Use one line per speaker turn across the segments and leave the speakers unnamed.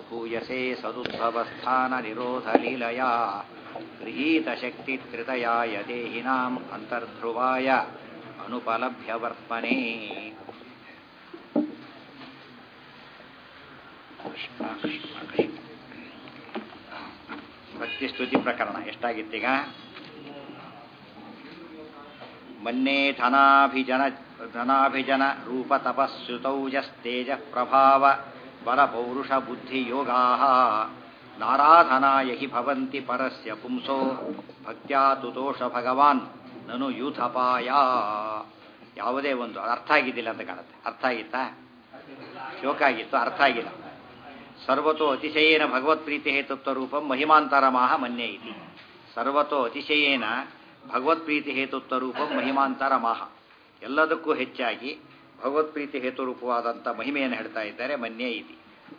ಭೂಯಸೆ ಸದುದ್ಭवस्थाननिरोधलीलया गृहीतशक्तित्रितयाय देहिनाम् अन्तर्ध्रुवाय अनुपलभ्य वर्त्मने ಕೃಷ್ಣ ಕೃಷ್ಣ ಕೃಷ್ಣ ಭಕ್ತಿ ಸ್ತುತಿ ಪ್ರಕರಣ ಎಷ್ಟಾಗಿತ್ತೀಗ ಮನ್ನೇ ಧನಾಭಿಜನ ಧನಾಭಿಜನ ರೂಪ ತಪಸ್ಸುತೌಜಸ್ತೇಜ ಪ್ರಭಾವ ಬಲ ಪೌರುಷ ಬುದ್ಧಿ ಯೋಗಾ ನಾರಾಧನಾಯ ಹಿ ಭವಂತಿ ಪರಸ್ಯ ಪುಂಸೋ ಭಕ್ತ್ಯಾ ತುತೋಷ ಭಗವಾನ್ ನನು ಯೂಥಪಾಯ ಯಾವುದೇ ಒಂದು ಅದು ಅರ್ಥ ಆಗಿದ್ದಿಲ್ಲ ಅಂತ ಕಾಣುತ್ತೆ ಅರ್ಥ ಆಗಿತ್ತಾ ಶೋಕ ಆಗಿತ್ತು ಅರ್ಥ ಆಗಿಲ್ಲ ಸರ್ವತೋ ಅತಿಶಯೇನ ಭಗವತ್ಪ್ರೀತಿ ಹೇತುತ್ವ ರೂಪಂ ಮಹಿಮಾಂತರಮಾಹ ಮನ್ಯ ಇತಿ ಸರ್ವತೋ ಅತಿಶಯೇನ ಭಗವತ್ಪ್ರೀತಿ ಹೇತುತ್ವ ರೂಪಂ ಮಹಿಮಾಂತರಮಾಹ ಎಲ್ಲದಕ್ಕೂ ಹೆಚ್ಚಾಗಿ ಭಗವತ್ಪ್ರೀತಿ ಹೇತುರೂಪವಾದಂಥ ಮಹಿಮೆಯನ್ನು ಹೇಳ್ತಾ ಇದ್ದಾರೆ ಮನ್ಯ ಇತಿ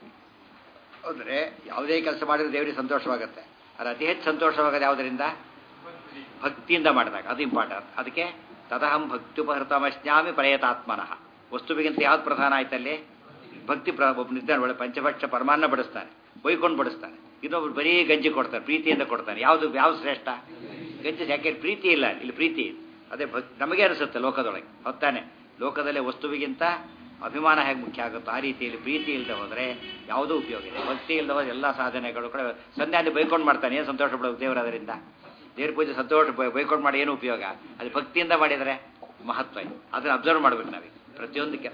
ಅಂದರೆ ಯಾವುದೇ ಕೆಲಸ ಮಾಡಿದ್ರೆ ದೇವರಿಗೆ ಸಂತೋಷವಾಗುತ್ತೆ ಅದು ಅತಿ ಹೆಚ್ಚು ಸಂತೋಷವಾಗೋದು ಯಾವುದರಿಂದ ಭಕ್ತಿಯಿಂದ ಮಾಡಿದಾಗ ಅದು ಇಂಪಾರ್ಟೆಂಟ್ ಅದಕ್ಕೆ ತದಹಂ ಭಕ್ತ್ಯುಪಹೃತಮಶ್ನಾಮಿ ಪ್ರಯತಾತ್ಮನಃ ವಸ್ತುವಿಗಿಂತ ಯಾವ್ದು ಪ್ರಧಾನ ಆಯ್ತಲ್ಲಿ ಭಕ್ತಿ ಪ್ರ ಒಬ್ಬ ನಿದ್ದಾನೆ ಒಳ್ಳೆ ಪಂಚಭಕ್ಷ ಪರಮಾನ್ನ ಬಡಿಸ್ತಾನೆ ಬೈಕೊಂಡು ಬಡಿಸ್ತಾನೆ ಇನ್ನೊಬ್ರು ಬರೀ ಗಂಜಿ ಕೊಡ್ತಾನೆ ಪ್ರೀತಿಯಿಂದ ಕೊಡ್ತಾನೆ ಯಾವುದು ಯಾವ್ದು ಶ್ರೇಷ್ಠ ಗಂಜಿ ಯಾಕೆ ಪ್ರೀತಿ ಇಲ್ಲ ಇಲ್ಲಿ ಪ್ರೀತಿ ಇದೆ ಅದೇ ಭಕ್ ನಮಗೆ ಅನಿಸುತ್ತೆ ಲೋಕದೊಳಗೆ ಹೊತ್ತಾನೆ ಲೋಕದಲ್ಲೇ ವಸ್ತುವಿಗಿಂತ ಅಭಿಮಾನ ಹೇಗೆ ಮುಖ್ಯ ಆಗುತ್ತೋ ಆ ರೀತಿಯಲ್ಲಿ ಪ್ರೀತಿ ಇಲ್ಲದೆ ಹೋದರೆ ಯಾವುದೂ ಉಪಯೋಗ ಇಲ್ಲ ಭಕ್ತಿ ಇಲ್ಲದೆ ಹೋದ್ರೆ ಎಲ್ಲ ಸಾಧನೆಗಳು ಕೂಡ ಸಂಧ್ಯಾನೆ ಬೈಕೊಂಡು ಮಾಡ್ತಾನೆ ಏನು ಸಂತೋಷ ಪಡೋದು ದೇವರು ಅದರಿಂದ ದೇವ್ರ ಪೂಜೆ ಸಂತೋಷ ಬೈಕೊಂಡು ಮಾಡಿ ಏನು ಉಪಯೋಗ ಅದು ಭಕ್ತಿಯಿಂದ ಮಾಡಿದರೆ ಮಹತ್ವ ಇದೆ ಅದನ್ನು ಅಬ್ಸರ್ವ್ ಮಾಡ್ಬೇಕು ನಾವೀಗ ಪ್ರತಿಯೊಂದಕ್ಕೆ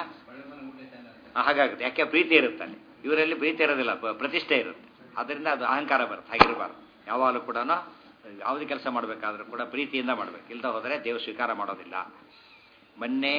ಹಾಗಾಗುತ್ತೆ ಯಾಕೆ ಪ್ರೀತಿ ಇರುತ್ತಲ್ಲಿ ಇವರಲ್ಲಿ ಪ್ರೀತಿ ಇರೋದಿಲ್ಲ ಪ್ರತಿಷ್ಠೆ ಇರುತ್ತೆ ಅದರಿಂದ ಅದು ಅಹಂಕಾರ ಬರುತ್ತೆ ಹಾಗಿರಬಾರ್ದು ಯಾವಾಗಲೂ ಕೂಡ ಯಾವುದೇ ಕೆಲಸ ಮಾಡಬೇಕಾದ್ರೂ ಕೂಡ ಪ್ರೀತಿಯಿಂದ ಮಾಡಬೇಕು ಇಲ್ಲದ ಹೋದರೆ ದೇವರು ಸ್ವೀಕಾರ ಮಾಡೋದಿಲ್ಲ ಮೊನ್ನೆ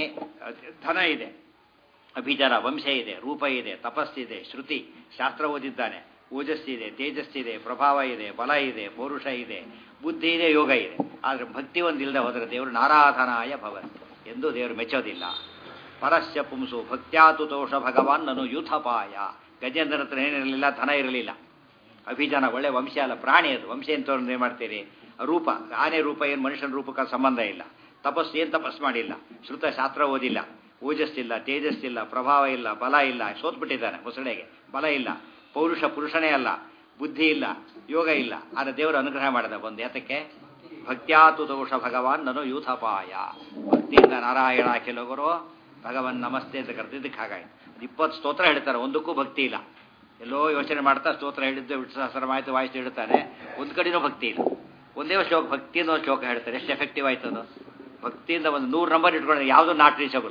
ಧನ ಇದೆ ಅಭಿಚಾರ ವಂಶ ಇದೆ ರೂಪ ಇದೆ ತಪಸ್ಸಿದೆ ಶ್ರುತಿ ಶಾಸ್ತ್ರ ಓದಿದ್ದಾನೆ ಓಜಸ್ಸಿದೆ ತೇಜಸ್ಸಿದೆ ಪ್ರಭಾವ ಇದೆ ಬಲ ಇದೆ ಪೌರುಷ ಇದೆ ಬುದ್ಧಿ ಇದೆ ಯೋಗ ಇದೆ ಆದರೆ ಭಕ್ತಿ ಒಂದು ಇಲ್ಲದೆ ಹೋದರೆ ದೇವರು ನಾರಾಧನಾಯ ಭವನ್ ಎಂದು ದೇವರು ಮೆಚ್ಚೋದಿಲ್ಲ ಪರಸ್ಯ ಪುಂಸು ಭಕ್ತ್ಯಾತುತೋಷ ಭಗವಾನ್ ನನು ಯೂಥಪಾಯ ಗಜೇಂದ್ರನ ಹತ್ರ ಏನಿರಲಿಲ್ಲ ಧನ ಇರಲಿಲ್ಲ ಅಭಿಜನ ಒಳ್ಳೆ ವಂಶ ಅಲ್ಲ ಪ್ರಾಣಿ ಅದು ವಂಶ ಎಂತವ್ರನ್ನ ಏನು ಮಾಡ್ತೀರಿ ರೂಪ ಆನೆ ರೂಪ ಏನು ಮನುಷ್ಯನ ರೂಪಕ್ಕೆ ಸಂಬಂಧ ಇಲ್ಲ ತಪಸ್ಸು ಏನು ತಪಸ್ಸು ಮಾಡಿಲ್ಲ ಶ್ರುತ ಶಾಸ್ತ್ರ ಓದಿಲ್ಲ ಓಜಸ್ಸಿಲ್ಲ ತೇಜಸ್ಸಿಲ್ಲ ಪ್ರಭಾವ ಇಲ್ಲ ಬಲ ಇಲ್ಲ ಸೋತ್ಬಿಟ್ಟಿದ್ದಾನೆ ಮುಸಳೆಗೆ ಬಲ ಇಲ್ಲ ಪೌರುಷ ಪುರುಷನೇ ಅಲ್ಲ ಬುದ್ಧಿ ಇಲ್ಲ ಯೋಗ ಇಲ್ಲ ಆದರೆ ದೇವರು ಅನುಗ್ರಹ ಮಾಡಿದ ಬಂದು ಯಾತಕ್ಕೆ ಭಕ್ತ್ಯಾತು ದೋಷ ಭಗವಾನ್ ನನು ಯೂಥಪಾಯ ಭಕ್ತಿಯಿಂದ ನಾರಾಯಣ ಕೆಲವರು ಭಗವನ್ ನಮಸ್ತೆ ಅಂತ ಕರೆದಿದ್ದಕ್ಕೆ ಹಾಗಾಯ್ತು ಇಪ್ಪತ್ತು ಸ್ತೋತ್ರ ಹೇಳ್ತಾರೆ ಒಂದಕ್ಕೂ ಭಕ್ತಿ ಇಲ್ಲ ಎಲ್ಲೋ ಯೋಚನೆ ಮಾಡ್ತಾ ಸ್ತೋತ್ರ ಹೇಳಿದ್ದು ವಿಠ್ಸಹಸ್ರ ಆಯಿತು ವಾಯಿಸಿ ಹೇಳ್ತಾನೆ ಒಂದು ಕಡೆನೂ ಭಕ್ತಿ ಇಲ್ಲ ಒಂದೇ ಶ್ಲೋಕ ಭಕ್ತಿಯಿಂದ ಒಂದು ಶ್ಲೋಕ ಹೇಳ್ತಾರೆ ಎಷ್ಟು ಎಫೆಕ್ಟಿವ್ ಆಯ್ತು ಅದು ಭಕ್ತಿಯಿಂದ ಒಂದು ನೂರು ನಂಬರ್ ಇಟ್ಕೊಂಡ್ರೆ ಯಾವುದು ನಾಟ್ ರೀಚಬಲ್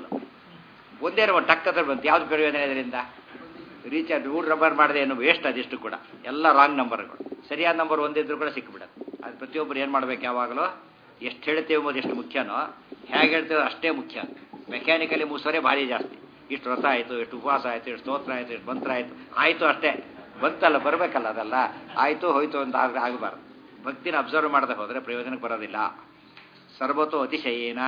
ಒಂದೇ ನಂಬರ್ ಟಕ್ ಹತ್ರ ಬಂತು ಯಾವ್ದು ಪ್ರಯೋಜನ ಇದರಿಂದ ರೀಚಾರ್ಜ್ ನೂರು ನಂಬರ್ ಮಾಡಿದೆ ಏನು ವೇಸ್ಟ್ ಅದಿಷ್ಟು ಕೂಡ ಎಲ್ಲ ರಾಂಗ್ ನಂಬರ್ಗಳು ಸರಿಯಾದ ನಂಬರ್ ಒಂದಿದ್ರು ಕೂಡ ಸಿಕ್ಬಿಡುತ್ತೆ ಅದು ಪ್ರತಿಯೊಬ್ಬರು ಏನು ಮಾಡ್ಬೇಕು ಯಾವಾಗಲೂ ಎಷ್ಟು ಹೇಳ್ತೇವೆ ಎಂಬುದು ಎಷ್ಟು ಮುಖ್ಯನೋ ಹೇಗೆ ಹೇಳ್ತೇವೆ ಅಷ್ಟೇ ಮುಖ್ಯ ಮೆಕ್ಯಾನಿಕಲಿ ಮೂಸೋರೆ ಭಾರಿ ಜಾಸ್ತಿ ಇಷ್ಟು ವ್ರತ ಆಯಿತು ಎಷ್ಟು ಉಪವಾಸ ಆಯಿತು ಎಷ್ಟು ಸ್ತೋತ್ರ ಆಯಿತು ಎಷ್ಟು ಮಂತ್ರ ಆಯಿತು ಆಯಿತು ಅಷ್ಟೇ ಬಂತಲ್ಲ ಬರಬೇಕಲ್ಲ ಅದೆಲ್ಲ ಆಯಿತು ಹೋಯ್ತು ಅಂತ ಆಗಬಾರ್ದು ಭಕ್ತಿನ ಅಬ್ಸರ್ವ್ ಮಾಡದೆ ಹೋದರೆ ಪ್ರಯೋಜನಕ್ಕೆ ಬರೋದಿಲ್ಲ ಸರ್ವತೋ ಅತಿಶಯೇನ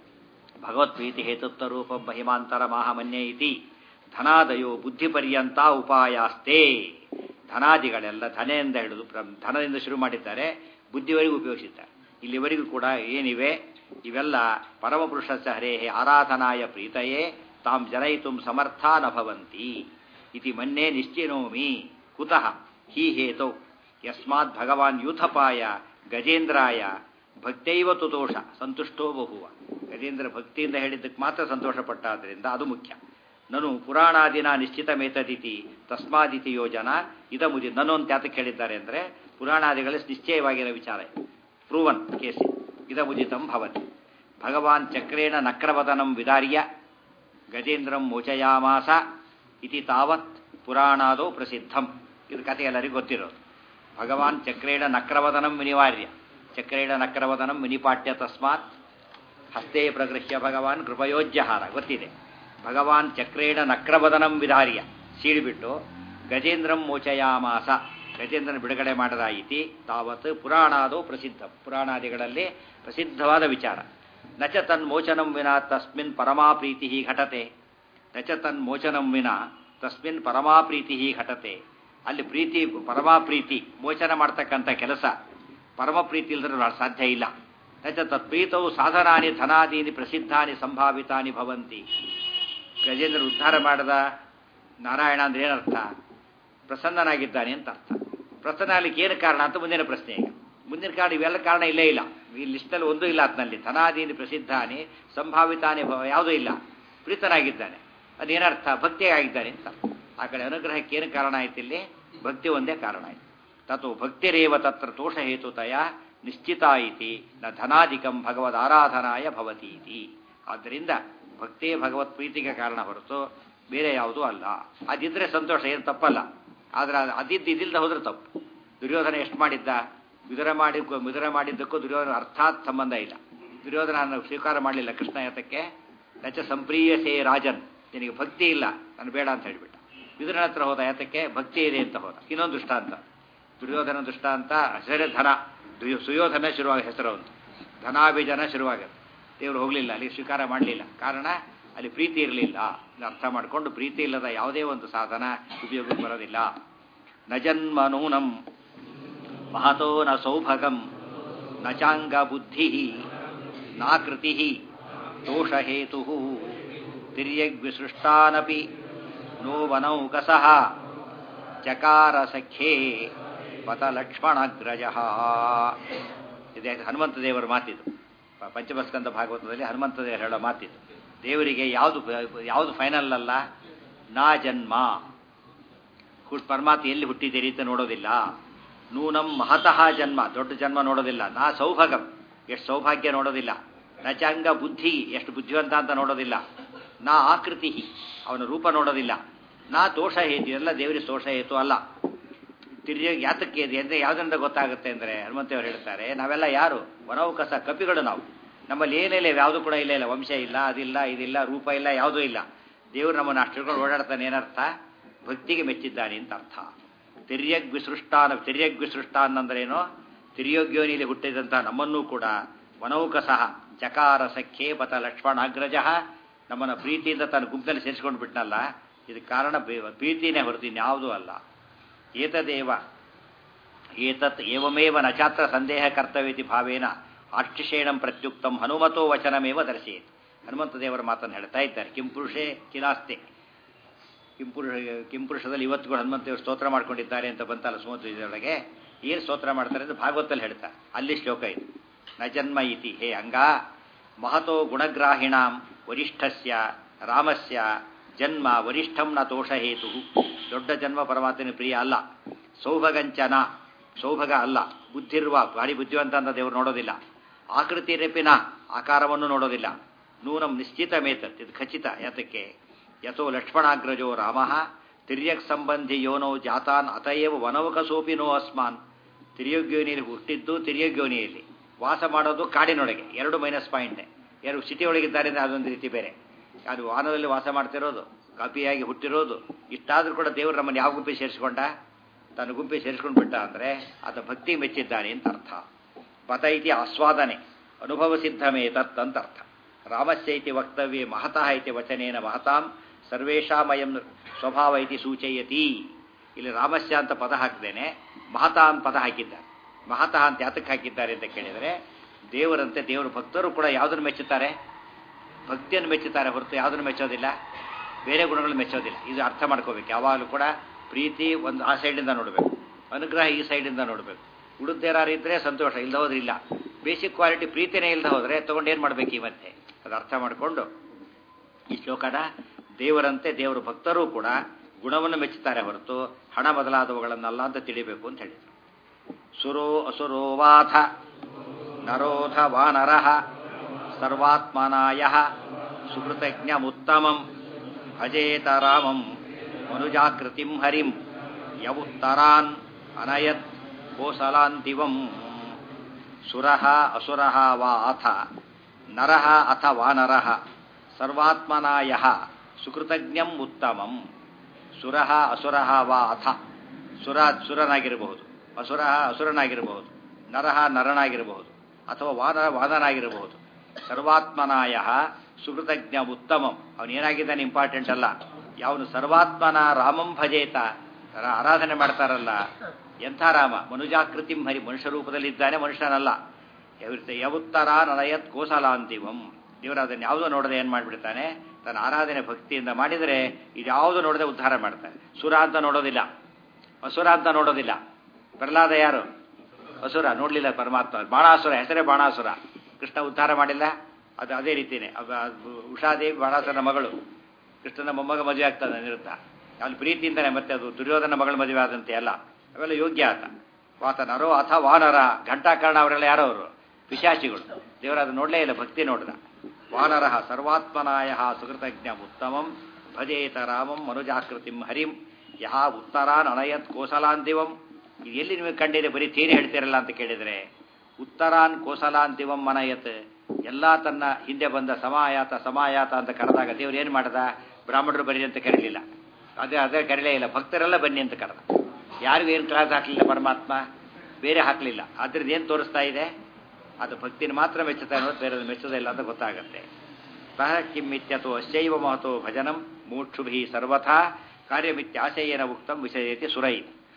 ಭಗವತ್ಪ್ರೀತಿ ಹೇತುತ್ವ ರೂಪ ಮಹಿಮಾಂತರ ಮಾಹಮನ್ಯ ಇತಿ ಧನಾದಯೋ ಬುದ್ಧಿಪರ್ಯಂತ ಉಪಾಯಾಸ್ತೆ ಧನಾದಿಗಳೆಲ್ಲ ಧನೆಯಿಂದ ಹಿಡಿದು ಧನದಿಂದ ಶುರು ಮಾಡಿದ್ದಾರೆ ಬುದ್ಧಿವರೆಗೂ ಉಪಯೋಗಿಸಿದ್ದಾರೆ ಇಲ್ಲಿವರೆಗೂ ಕೂಡ ಏನಿವೆ ಇವೆಲ್ಲ ಪರಮಪುರುಷ ಹರೇ ಆರಾಧನಾಯ ಪ್ರೀತಯೇ ತಾಂ ಜನಯಿತು ಸಮರ್ಥ ನ ಭವಂತಿ ಇತಿ ಮನ್ನೆ ನಿಶ್ಚಿನೋಮಿ ಕುತಃ ಹಿ ಹೇತೌ ಯಸ್ಮಾತ್ ಭಗವಾನ್ ಯೂಥಪಾಯ ಗಜೇಂದ್ರಾಯ ಭಕ್ತೈವ ತುತೋಷ ಸಂತುಷ್ಟೋ ಬಹುವ ಗಜೇಂದ್ರ ಭಕ್ತಿಯಿಂದ ಹೇಳಿದ್ದಕ್ಕೆ ಮಾತ್ರ ಸಂತೋಷಪಟ್ಟಾದ್ರಿಂದ ಅದು ಮುಖ್ಯ ನನು ಪುರಾಣಾದಿನ ನಿಶ್ಚಿತ ಮೇತದಿತಿ ತಸ್ಮಾದಿತಿ ಯೋಜನಾ ಇದ ಮುದಿ ನನು ಅಂತ ಯಾತಕ್ಕೆ ಹೇಳಿದ್ದಾರೆ ಅಂದರೆ ಪುರಾಣಾದಿಗಳಲ್ಲಿ ನಿಶ್ಚಯವಾಗಿರೋ ವಿಚಾರ ಪ್ರೂವನ್ ಕೇಸಿ ಇದ ಮುದಿತಂ ಭವತಿ ಭಗವಾನ್ ಚಕ್ರೇಣ ನಕ್ರವದನಂ ವಿದಾರ್ಯ ಗಜೇಂದ್ರಂ ಮೋಚಯಾಮಾಸ ಇತಿ ತಾವತ್ ಪುರಾಣಾದೋ ಪ್ರಸಿದ್ಧಂ ಇದು ಕಥೆ ಎಲ್ಲರಿಗೂ ಗೊತ್ತಿರೋದು ಭಗವಾನ್ ಚಕ್ರೇಣ ನಕ್ರವದನಂ ವಿನಿವಾರ್ಯ ಚಕ್ರೇಣ ನಕ್ರವದನಂ ವಿನಿಪಾಟ್ಯ ತಸ್ಮಾತ್ ಹಸ್ತೆ ಪ್ರಗೃಹ್ಯ ಭಗವಾನ್ ಕೃಪಯೋಜ್ಯಹಾರ ಗೊತ್ತಿದೆ ಭಗವಾನ್ ಚಕ್ರೇಣ ನಕ್ರವದನಂ ವಿಧಾರ್ಯ ಸೀಳಿಬಿಟ್ಟು ಗಜೇಂದ್ರಂ ಮೋಚಯಾಮಾಸ ಗಜೇಂದ್ರನ ಬಿಡುಗಡೆ ಮಾಡದಾಯಿತಿ ತಾವತ್ ಪುರಾಣಾದೋ ಪ್ರಸಿದ್ಧ ಪುರಾಣಾದಿಗಳಲ್ಲಿ ಪ್ರಸಿದ್ಧವಾದ ವಿಚಾರ ನಚ ತನ್ಮೋಚನಂ ವಿನಾ ತಸ್ಮಿನ್ ಪರಮಾಪ್ರೀತಿ ಘಟತೆ ನಚ ತನ್ಮೋಚನಂ ವಿನಾ ತಸ್ಮಿನ್ ಪರಮಾಪ್ರೀತಿ ಘಟತೆ ಅಲ್ಲಿ ಪ್ರೀತಿ ಪರಮಾಪ್ರೀತಿ ಮೋಚನ ಮಾಡ್ತಕ್ಕಂಥ ಕೆಲಸ ಪರಮ ಪ್ರೀತಿ ಇಲ್ಲದ್ರೆ ಸಾಧ್ಯ ಇಲ್ಲ ನಚ ತತ್ಪ್ರೀತವು ಸಾಧನಾನಿ ಧನಾದೀನಿ ಪ್ರಸಿದ್ಧಾನಿ ಸಂಭಾವಿತಾನಿ ಭವಂತಿ ಗಜೇಂದ್ರ ಉದ್ಧಾರ ಮಾಡದ ನಾರಾಯಣ ಅಂದ್ರೆ ಏನರ್ಥ ಪ್ರಸನ್ನನಾಗಿದ್ದಾನೆ ಅಂತ ಅರ್ಥ ಪ್ರಸನ್ನ ಆಗ್ಲಿಕ್ಕೆ ಏನು ಕಾರಣ ಅಂತ ಮುಂದಿನ ಪ್ರಶ್ನೆ ಈಗ ಮುಂದಿನ ಕಾರಣ ಇವೆಲ್ಲ ಕಾರಣ ಇಲ್ಲೇ ಇಲ್ಲ ಈ ಲಿಸ್ಟಲ್ಲಿ ಒಂದೂ ಇಲ್ಲ ಆತನಲ್ಲಿ ಧನಾದೀನಿ ಪ್ರಸಿದ್ಧಾನಿ ಸಂಭಾವಿತಾನಿ ಭವ ಯಾವುದೂ ಇಲ್ಲ ಪ್ರೀತನಾಗಿದ್ದಾನೆ ಅದೇನರ್ಥ ಭಕ್ತಿಯಾಗಿದ್ದಾನೆ ಅಂತ ಆ ಕಡೆ ಅನುಗ್ರಹಕ್ಕೆ ಏನು ಕಾರಣ ಆಯ್ತು ಇಲ್ಲಿ ಭಕ್ತಿ ಒಂದೇ ಕಾರಣ ಆಯ್ತು ತತು ಭಕ್ತಿರೇವ ತತ್ರ ತೋಷಹೇತುತಯ ನಿಶ್ಚಿತ ಇತಿ ನ ಧನಾಧಿಕಂ ಭಗವದ್ ಆರಾಧನಾಯ ಭವತಿ ಇತಿ ಆದ್ದರಿಂದ ಭಕ್ತಿಯೇ ಭಗವತ್ ಪ್ರೀತಿಗೆ ಕಾರಣ ಹೊರತು ಬೇರೆ ಯಾವುದೂ ಅಲ್ಲ ಅದಿದ್ರೆ ಸಂತೋಷ ಏನು ತಪ್ಪಲ್ಲ ಆದ್ರೆ ಅದು ಅದಿದ್ದು ಇದಿಲ್ಲದೆ ಹೋದ್ರೆ ತಪ್ಪು ದುರ್ಯೋಧನ ಎಷ್ಟು ಮಾಡಿದ್ದ ವಿದುರ ಮಾಡಿ ವಿದುರ ಮಾಡಿದ್ದಕ್ಕೂ ದುರ್ಯೋಧನ ಅರ್ಥಾತ್ ಸಂಬಂಧ ಇಲ್ಲ ದುರ್ಯೋಧನ ಸ್ವೀಕಾರ ಮಾಡಲಿಲ್ಲ ಕೃಷ್ಣ ಯಾತಕ್ಕೆ ನಚ ಸಂಪ್ರೀಯಸೇ ರಾಜನ್ ನಿನಗೆ ಭಕ್ತಿ ಇಲ್ಲ ನಾನು ಬೇಡ ಅಂತ ಹೇಳಿಬಿಟ್ಟ ವಿದುರನ ಹತ್ರ ಹೋದ ಯಾತಕ್ಕೆ ಭಕ್ತಿ ಇದೆ ಅಂತ ಹೋದ ಇನ್ನೊಂದು ದೃಷ್ಟಾಂತ ದುರ್ಯೋಧನ ದೃಷ್ಟಾಂತ ಹೆಸರೇ ಧನ ದುಯೋ ಸುಯೋಧನ ಶುರುವಾಗ ಹೆಸರು ಅಂತ ಧನಾಭಿಜನ ಶುರುವಾಗುತ್ತೆ ದೇವರು ಹೋಗಲಿಲ್ಲ ಅಲ್ಲಿ ಸ್ವೀಕಾರ ಮಾಡಲಿಲ್ಲ ಕಾರಣ ಅಲ್ಲಿ ಪ್ರೀತಿ ಇರಲಿಲ್ಲ ಅರ್ಥ ಮಾಡಿಕೊಂಡು ಪ್ರೀತಿ ಇಲ್ಲದ ಯಾವುದೇ ಒಂದು ಸಾಧನ ಉಪಯೋಗಕ್ಕೆ ಬರೋದಿಲ್ಲ ನ ಜನ್ಮ ನೂನಂ ಮಹತೋ ನ ಸೌಭಗಂ ನ ಚಾಂಗ ಬುದ್ಧಿ ನಾಕೃತಿ ದೋಷಹೇತು ತಿರ್ಯಗ್ವಿಸೃಷ್ಟಾನಪಿ ನೋ ವನೌಕಸಃ ಚಕಾರ ಸಖ್ಯೇ ಪತ ಲಕ್ಷ್ಮಣಗ್ರಜ ಇದೆ ಹನುಮಂತ ದೇವರ ಮಾತಿದು ಪ- ಪಂಚಮಸ್ಕಂದ ಭಾಗವತದಲ್ಲಿ ಹನುಮಂತ ದೇವರು ಹೇಳೋ ಮಾತಿದು ದೇವರಿಗೆ ಯಾವುದು ಯಾವುದು ಫೈನಲ್ ಅಲ್ಲ ನಾ ಜನ್ಮ ಹುಟ್ ಪರಮಾತ್ಮ ಎಲ್ಲಿ ಹುಟ್ಟಿದ್ದೀರಿ ಅಂತ ನೋಡೋದಿಲ್ಲ ನೂನಂ ಮಹತಃ ಜನ್ಮ ದೊಡ್ಡ ಜನ್ಮ ನೋಡೋದಿಲ್ಲ ನಾ ಸೌಭಾಗಂ ಎಷ್ಟು ಸೌಭಾಗ್ಯ ನೋಡೋದಿಲ್ಲ ನಚಾಂಗ ಬುದ್ಧಿ ಎಷ್ಟು ಬುದ್ಧಿವಂತ ಅಂತ ನೋಡೋದಿಲ್ಲ ನಾ ಆಕೃತಿ ಅವನ ರೂಪ ನೋಡೋದಿಲ್ಲ ನಾ ದೋಷ ಹೇತು ಎಲ್ಲ ದೇವರಿಗೆ ದೋಷ ಹೇತು ಅಲ್ಲ ತಿರ್ಗಿ ಯಾತಕ್ಕೆ ಇದೆ ಅಂದರೆ ಯಾವುದರಿಂದ ಗೊತ್ತಾಗುತ್ತೆ ಅಂದರೆ ಹನುಮಂತೇವರು ಹೇಳ್ತಾರೆ ನಾವೆಲ್ಲ ಯಾರು ವನೌಕಸ ಕಪಿಗಳು ನಾವು ನಮ್ಮಲ್ಲಿ ಏನಿಲ್ಲ ಯಾವುದು ಕೂಡ ಇಲ್ಲ ಇಲ್ಲ ವಂಶ ಇಲ್ಲ ಅದಿಲ್ಲ ಇದಿಲ್ಲ ರೂಪ ಇಲ್ಲ ಯಾವುದೂ ಇಲ್ಲ ದೇವರು ನಮ್ಮನ್ನು ಅಷ್ಟು ಹಿಡ್ಕೊಂಡು ಓಡಾಡ್ತಾನೆ ಏನರ್ಥ ಭಕ್ತಿಗೆ ಮೆಚ್ಚಿದ್ದಾನೆ ಅಂತ ಅರ್ಥ ತಿರ್ಯಗ್ ವಿಸೃಷ್ಟಾನ ತಿರ್ಯಗ್ ವಿಸೃಷ್ಟಾನ್ ಅಂದ್ರೇನು ತಿರ್ಯೋಗ್ಯೋನಿಲಿ ಹುಟ್ಟಿದಂಥ ನಮ್ಮನ್ನೂ ಕೂಡ ವನೌಕಸಃ ಚಕಾರ ಸಖ್ಯೆ ಬತ ಲಕ್ಷ್ಮಣಾಗ್ರಜ ನಮ್ಮನ್ನು ಪ್ರೀತಿಯಿಂದ ತನ್ನ ಗುಂಪಿನಲ್ಲಿ ಸೇರಿಸ್ಕೊಂಡು ಬಿಟ್ನಲ್ಲ ಇದಕ್ಕೆ ಕಾರಣ ಬೇ- ಪ್ರೀತಿನೇ ಹೊರತು ಇನ್ಯಾವುದೂ ಅಲ್ಲ ಏತದೇವ ಏತತ್ ಏವಮೇವ ನಚಾತ್ರ ಸಂದೇಹ ಕರ್ತವ್ಯತಿ ಭಾವೇನ ಆಕ್ಷಿಷೇಣಂ ಪ್ರತ್ಯುಕ್ತಂ ಹನುಮತೋ ವಚನಮೇವ ದರ್ಶಯೇತ್ ಹನುಮಂತ ದೇವರ ಮಾತನ್ನು ಹೇಳ್ತಾ ಇದ್ದಾರೆ ಕಿಂಪುರುಷೇ ಕಿಲಾಸ್ತೆ ಕಿಂಪುರುಷ ಕಿಂಪುರುಷದಲ್ಲಿ ಇವತ್ತು ಕೂಡ ಹನುಮಂತೇವರು ಸ್ತೋತ್ರ ಮಾಡ್ಕೊಂಡಿದ್ದಾರೆ ಅಂತ ಬಂತಲ್ಲ ಸುಮಧ್ವಜದೊಳಗೆ ಏನು ಸ್ತೋತ್ರ ಮಾಡ್ತಾರೆ ಅಂತ ಭಾಗವತಲ್ಲಿ ಹೇಳ್ತಾರೆ ಅಲ್ಲಿ ಶ್ಲೋಕ ಇದು ನ ಜನ್ಮ ಇತಿ ಹೇ ಅಂಗ ಮಹತೋ ಗುಣಗ್ರಾಹಿಣಾಂ ವರಿಷ್ಠಸ್ಯ ರಾಮಸ್ಯ ಜನ್ಮ ವರಿಷ್ಠಂ ನ ದೋಷಹೇತು ದೊಡ್ಡ ಜನ್ಮ ಪರಮಾತ್ಮನ ಪ್ರಿಯ ಅಲ್ಲ ಸೌಭಗಂಚನ ಸೌಭಗ ಅಲ್ಲ ಬುದ್ಧಿರುವ ಭಾರಿ ಬುದ್ಧಿವಂತ ಅಂತ ದೇವರು ನೋಡೋದಿಲ್ಲ ಆಕೃತಿ ರೆಪಿನ ಆಕಾರವನ್ನು ನೋಡೋದಿಲ್ಲ ನೂನಂ ನಿಶ್ಚಿತ ಮೇತತ್ ಇದು ಖಚಿತ ಯಾತಕ್ಕೆ ಯಥೋ ಲಕ್ಷ್ಮಣಾಗ್ರಜೋ ರಾಮ ತಿರ್ಯಕ್ ಸಂಬಂಧಿ ಯೋನೋ ಜಾತಾನ್ ಅತಯವ ವನವಕಸೋಪಿ ನೋ ಅಸ್ಮಾನ್ ತಿರ್ಯೋಗ್ಯೋನಿಯಲ್ಲಿ ಹುಟ್ಟಿದ್ದು ತಿರ್ಯೋಗ್ಯೋನಿಯಲ್ಲಿ ವಾಸ ಮಾಡೋದು ಕಾಡಿನೊಳಗೆ ಎರಡು ಮೈನಸ್ ಪಾಯಿಂಟ್ ಎರಡು ಸಿಟಿ ಒಳಗಿದ್ದಾರೆ ಅಂದರೆ ಅದೊಂದು ರೀತಿ ಬೇರೆ ಅದು ವಾನದಲ್ಲಿ ವಾಸ ಮಾಡ್ತಿರೋದು ಕಾಪಿಯಾಗಿ ಹುಟ್ಟಿರೋದು ಇಷ್ಟಾದರೂ ಕೂಡ ದೇವರು ನಮ್ಮನ್ನು ಯಾವ ಗುಂಪಿಗೆ ಸೇರಿಸ್ಕೊಂಡ ತನ್ನ ಗುಂಪಿಗೆ ಸೇರಿಸ್ಕೊಂಡು ಬಿಟ್ಟ ಅಂದರೆ ಆತ ಭಕ್ತಿ ಮೆಚ್ಚಿದ್ದಾನೆ ಅಂತ ಅರ್ಥ ಪತ ಇತಿ ಆಸ್ವಾದನೆ ಅನುಭವ ಸಿದ್ಧಮೇ ತತ್ ಅಂತ ಅರ್ಥ ರಾಮಸ್ಯ ಇತಿ ವಕ್ತವ್ಯೆ ಮಹತಃ ಇತಿ ವಚನೇನ ಮಹತಾಂ ಸರ್ವೇಷಾಮಯಂ ಸ್ವಭಾವ ಇತಿ ಸೂಚಯತಿ ಇಲ್ಲಿ ರಾಮಸ್ಯ ಅಂತ ಪದ ಹಾಕಿದ್ದೇನೆ ಮಹತಾ ಅಂತ ಪದ ಹಾಕಿದ್ದಾರೆ ಮಹತಃ ಅಂತ ಯಾತಕ್ಕೆ ಹಾಕಿದ್ದಾರೆ ಅಂತ ಕೇಳಿದರೆ ದೇವರಂತೆ ದೇವರ ಭಕ್ತರು ಕೂಡ ಯಾವುದನ್ನು ಮೆಚ್ಚುತ್ತಾರೆ ಭಕ್ತಿಯನ್ನು ಮೆಚ್ಚುತ್ತಾರೆ ಹೊರತು ಯಾವುದನ್ನು ಮೆಚ್ಚೋದಿಲ್ಲ ಬೇರೆ ಗುಣಗಳನ್ನು ಮೆಚ್ಚೋದಿಲ್ಲ ಇದು ಅರ್ಥ ಮಾಡ್ಕೋಬೇಕು ಯಾವಾಗಲೂ ಕೂಡ ಪ್ರೀತಿ ಒಂದು ಆ ಸೈಡಿಂದ ನೋಡಬೇಕು ಅನುಗ್ರಹ ಈ ಸೈಡಿಂದ ನೋಡಬೇಕು ಉಳಿದೇರಾರು ಇದ್ದರೆ ಸಂತೋಷ ಇಲ್ಲದ ಹೋದ್ರೆ ಇಲ್ಲ ಬೇಸಿಕ್ ಕ್ವಾಲಿಟಿ ಪ್ರೀತಿನೇ ಇಲ್ಲದ ಹೋದರೆ ತೊಗೊಂಡು ಏನು ಮಾಡಬೇಕು ಈ ಮತ್ತೆ ಅದು ಅರ್ಥ ಮಾಡಿಕೊಂಡು ಈ ಶ್ಲೋಕನ ದೇವರಂತೆ ದೇವರ ಭಕ್ತರೂ ಕೂಡ ಗುಣವನ್ನು ಮೆಚ್ಚುತ್ತಾರೆ ಹೊರತು ಹಣ ಬದಲಾದವುಗಳನ್ನಲ್ಲ ಅಂತ ತಿಳಿಬೇಕು ಅಂತ ಹೇಳಿದರು ಸುರೋ ಅಸುರೋವಾಥ ನರೋಧ ವಾನರಃ ಸರ್ವಾತ್ಮನಾಯ ಸುಕೃತಜ್ಞಮುತ್ತಮಂ ಭಜೇತ ರಾಮಂ ಮನುಜಾಕೃತಿಂ ಹರಿಂ ಯವುತ್ತರಾನ್ ಅನಯತ್ ಕೋಸಲಾಂತಿವಂ ಸುರಃ ಅಸುರಃ ವಾ ಅಥ ನರಃ ಅಥ ವಾನರಃ ಸರ್ವಾತ್ಮನಾಯ ಸುಕೃತಜ್ಞಂ ಉತ್ತಮಂ ಸುರಃ ಅಸುರಃ ವಾ ಅಥ ಸುರ ಸುರನಾಗಿರಬಹುದು ಅಸುರ ಅಸುರನಾಗಿರಬಹುದು ನರಹ ನರನಾಗಿರಬಹುದು ಅಥವಾ ವಾನರ ವಾದನಾಗಿರಬಹುದು ಸರ್ವಾತ್ಮನಾಯ ಸುಕೃತಜ್ಞ ಉತ್ತಮಂ ಅವನೇನಾಗಿದ್ದಾನೆ ಇಂಪಾರ್ಟೆಂಟ್ ಅಲ್ಲ ಯಾವನು ಸರ್ವಾತ್ಮನ ರಾಮಂ ಭಜೇತ ರ- ಆರಾಧನೆ ಮಾಡ್ತಾರಲ್ಲ ಎಂಥ ರಾಮ ಮನುಜಾಕೃತಿಂ ಹರಿ ಮನುಷ್ಯ ರೂಪದಲ್ಲಿದ್ದಾನೆ ಮನುಷ್ಯನಲ್ಲ ಯವ- ಯಾವುತ್ತರ ನಲಯತ್ ಕೋಸಲಾಂತಿವಂ ದೇವರು ಅದನ್ನು ಯಾವುದೋ ನೋಡದೆ ಏನು ಮಾಡಿಬಿಡ್ತಾನೆ ತನ್ನ ಆರಾಧನೆ ಭಕ್ತಿಯಿಂದ ಮಾಡಿದರೆ ಇದ್ಯಾವುದು ನೋಡದೆ ಉದ್ಧಾರ ಮಾಡ್ತಾನೆ ಸುರ ಅಂತ ನೋಡೋದಿಲ್ಲ ಅಸುರ ಅಂತ ನೋಡೋದಿಲ್ಲ ಪ್ರಹ್ಲಾದ ಯಾರು ಅಸುರ ನೋಡಲಿಲ್ಲ ಪರಮಾತ್ಮ ಬಾಣಾಸುರ ಹೆಸರೇ ಬಾಣಾಸುರ ಕೃಷ್ಣ ಉದ್ಧಾರ ಮಾಡಿಲ್ಲ ಅದು ಅದೇ ರೀತಿಯೇ ಉಷಾದೇವಿ ಬಾಣಾಸುರನ ಮಗಳು ಕೃಷ್ಣನ ಮೊಮ್ಮಗ ಮದುವೆ ಆಗ್ತದೆ ನಿರುದ್ಧ ಅಲ್ಲಿ ಪ್ರೀತಿಯಿಂದನೇ ಮತ್ತೆ ಅದು ದುರ್ಯೋಧನ ಮಗಳ ಮದುವೆ ಆದಂತೆ ಅಲ್ಲ ಅವೆಲ್ಲ ಯೋಗ್ಯ ಆತ ವಾತ ನರೋ ಅಥ ವಾನರ ಘಂಟಾಕರ್ಣ ಅವರೆಲ್ಲ ಯಾರೋ ಅವರು ಪಿಶಾಚಿಗಳು ದೇವರ ಅದು ನೋಡಲೇ ಇಲ್ಲ ಭಕ್ತಿ ನೋಡಿದ ವಾನರ ಸರ್ವಾತ್ಮನಾಯ ಸುಕೃತಜ್ಞ ಉತ್ತಮಂ ಭಜೇತ ರಾಮಂ ಮನುಜಾಕೃತಿಂ ಹರಿಂ ಯಹ ಉತ್ತರಾನ್ ಅನಯತ್ ಕೋಸಲಾಂತಿವಂ ಇದು ಎಲ್ಲಿ ನಿಮಗೆ ಕಂಡಿದೆ ಬರೀ ಥೇರಿ ಹೇಳ್ತೀರಲ್ಲ ಅಂತ ಕೇಳಿದರೆ ಉತ್ತರಾನ್ ಕೋಸಲಾಂತಿವಂ ಮನಯತ್ ಎಲ್ಲ ತನ್ನ ಹಿಂದೆ ಬಂದ ಸಮಾಯಾತ ಸಮಾಯಾತ ಅಂತ ಕರೆದಾಗ ದೇವ್ರು ಏನು ಮಾಡ್ದ ಬ್ರಾಹ್ಮಣರು ಬನ್ನಿ ಅಂತ ಕರೀಲಿಲ್ಲ ಅದೇ ಅದೇ ಕರೀಲೇ ಇಲ್ಲ ಭಕ್ತರೆಲ್ಲ ಬನ್ನಿ ಅಂತ ಕರೆದ ಯಾರಿಗೂ ಏನು ಕ್ಲಾಸ್ ಹಾಕಲಿಲ್ಲ ಪರಮಾತ್ಮ ಬೇರೆ ಹಾಕಲಿಲ್ಲ ಅದ್ರದ್ದು ಏನು ತೋರಿಸ್ತಾ ಇದೆ ಅದು ಭಕ್ತಿನ ಮಾತ್ರ ಮೆಚ್ಚುತ್ತಾ ಅನ್ನೋದು ಬೇರೆ ಮೆಚ್ಚೋದಿಲ್ಲ ಅಂತ ಗೊತ್ತಾಗುತ್ತೆ ಸಹ ಕಿಮ್ಮಿತ್ಯತೋ ಅಶ್ಚೈವ ಮಹತೋ ಭಜನಂ ಮೂಕ್ಷುಭಿ ಸರ್ವಥಾ ಕಾರ್ಯಮಿತ್ಯಾಶಯೇನ ಉಕ್ತಂ ವಿಷಯತಿ ಸುರೈ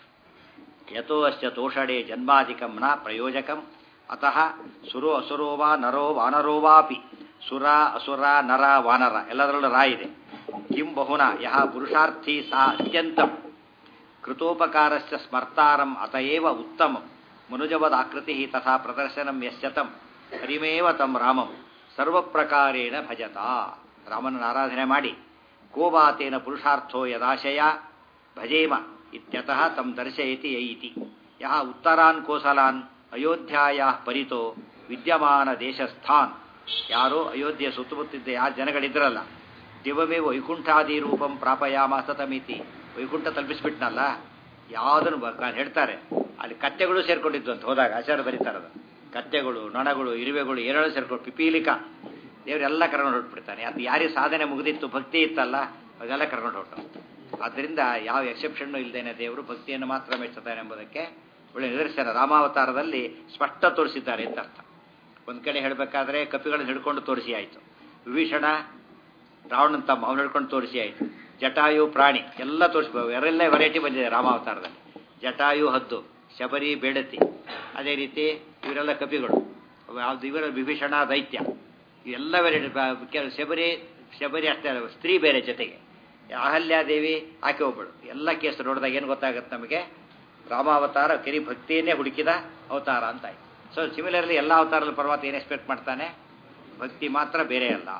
ಯಥೋ ಅಶ್ಚ ತೋಷಣೆ ಜನ್ಮಾಧಿಕಂ ನ ಪ್ರಯೋಜಕಂ ಅತಃ ಸುರೋ ಅಸುರೋ ವಾ ನರೋ ವಾನರೋ ವಾಪಿ ಸುರ ಅಸುರ ನರ ವಾನರ ಎಲ್ಲದರಲ್ಲೂ ರಾ ಇದೆ ಕಿಂ ಬಹುನ ಯಹ ಪುರುಷಾರ್ಥಿ ಸಾ ಅತ್ಯಂತಂ ಕೃತೋಪಕಾರಸ್ಯ ಸ್ಮರ್ತಾರಂ ಅತಯೇವ ಉತ್ತಮಂ ಮನುಜವದ ಆಕೃತಿ ತಥಾ ಪ್ರದರ್ಶನಂ ಯಶ್ಯತಂ ಹರಿಮೇವ ತಂ ರಾಮಂ ಸರ್ವಪ್ರಕಾರೇಣ ಭಜತ ರಾಮನ ಆರಾಧನೆ ಮಾಡಿ ಕೋಬಾತೇನ ಪುರುಷಾರ್ಥೋ ಯದಾಶಯ ಭಜೇಮ ಇತ್ಯತಃ ತಂ ದರ್ಶಯತಿ ಯೈತಿ ಯಹ ಉತ್ತರಾನ್ ಕೋಸಲಾನ್ ಅಯೋಧ್ಯಾಯ ಪರಿತೋ ವಿದ್ಯಮಾನ ದೇಶಸ್ಥಾನ್ ಯಾರೋ ಅಯೋಧ್ಯೆ ಸುತ್ತಮುತ್ತಿದ್ದ ಯಾರು ಜನಗಳಿದ್ರಲ್ಲ ದಿವಮೇ ವೈಕುಂಠಾದಿ ರೂಪಂ ಪ್ರಾಪಯಾಮ ಸತಮಿತಿ ವೈಕುಂಠ ತಲುಪಿಸ್ಬಿಟ್ನಲ್ಲ ಯಾವುದನ್ನು ಹೇಳ್ತಾರೆ ಅಲ್ಲಿ ಕತ್ತೆಗಳು ಸೇರ್ಕೊಂಡಿದ್ದು ಅಂತ ಹೋದಾಗ ಆಚಾರ ಬರೀತಾರದ ಕತ್ತೆಗಳು ನೊಣಗಳು ಇರುವೆಗಳು ಏನೇಳು ಸೇರ್ಕೊಂಡು ಪಿಪೀಲಿಕ ದೇವರೆಲ್ಲ ಕರ್ಕೊಂಡು ಹೊರಟ್ಬಿಡ್ತಾನೆ ಅದು ಯಾರಿಗೆ ಸಾಧನೆ ಮುಗಿದಿತ್ತು ಭಕ್ತಿ ಇತ್ತಲ್ಲ ಅದೆಲ್ಲ ಕರ್ಕೊಂಡು ಹೊರಟು ಆದ್ದರಿಂದ ಯಾವ ಎಕ್ಸೆಪ್ಷನ್ನು ಇಲ್ಲದೇನೆ ದೇವರು ಭಕ್ತಿಯನ್ನು ಮಾತ್ರ ಮೆಚ್ಚುತ್ತಾನೆ ಎಂಬುದಕ್ಕೆ ಒಳ್ಳೆ ನಿದರ್ಶನ ರಾಮಾವತಾರದಲ್ಲಿ ಸ್ಪಷ್ಟ ತೋರಿಸಿದ್ದಾರೆ ಅಂತ ಅರ್ಥ ಒಂದು ಕಡೆ ಹೇಳಬೇಕಾದ್ರೆ ಕಪಿಗಳನ್ನು ಹಿಡ್ಕೊಂಡು ತೋರಿಸಿ ಆಯಿತು ವಿಭೀಷಣ ರಾವಣನ ತಮ್ಮ ಅವನು ಹಿಡ್ಕೊಂಡು ತೋರಿಸಿ ಆಯಿತು ಜಟಾಯು ಪ್ರಾಣಿ ಎಲ್ಲ ತೋರಿಸ್ಬೋದು ಎರಡೆಲ್ಲ ವೆರೈಟಿ ಬಂದಿದೆ ರಾಮಾವತಾರದಲ್ಲಿ ಜಟಾಯು ಹದ್ದು ಶಬರಿ ಬೇಡತಿ ಅದೇ ರೀತಿ ಇವರೆಲ್ಲ ಕಪಿಗಳು ಯಾವ್ದು ಇವರ ವಿಭೀಷಣ ದೈತ್ಯ ಇವೆಲ್ಲ ವೆರೈಟಿ ಶಬರಿ ಶಬರಿ ಅಷ್ಟೇ ಅಲ್ಲ ಸ್ತ್ರೀ ಬೇರೆ ಜೊತೆಗೆ ಅಹಲ್ಯಾದೇವಿ ಆಕೆ ಒಬ್ಬಳು ಎಲ್ಲ ಕೇಸ್ ನೋಡಿದಾಗ ಏನು ಗೊತ್ತಾಗುತ್ತೆ ನಮಗೆ ರಾಮಾವತಾರ ಕೆರಿ ಭಕ್ತಿಯನ್ನೇ ಹುಡುಕಿದ ಅವತಾರ ಅಂತ ಆಯ್ತು ಸೊ ಸಿಮಿಲರ್ಲಿ ಎಲ್ಲ ಅವತಾರಲ್ಲಿ ಪರ್ವತ ಏನು ಎಕ್ಸ್ಪೆಕ್ಟ್ ಮಾಡ್ತಾನೆ ಭಕ್ತಿ ಮಾತ್ರ ಬೇರೆ ಅಲ್ಲ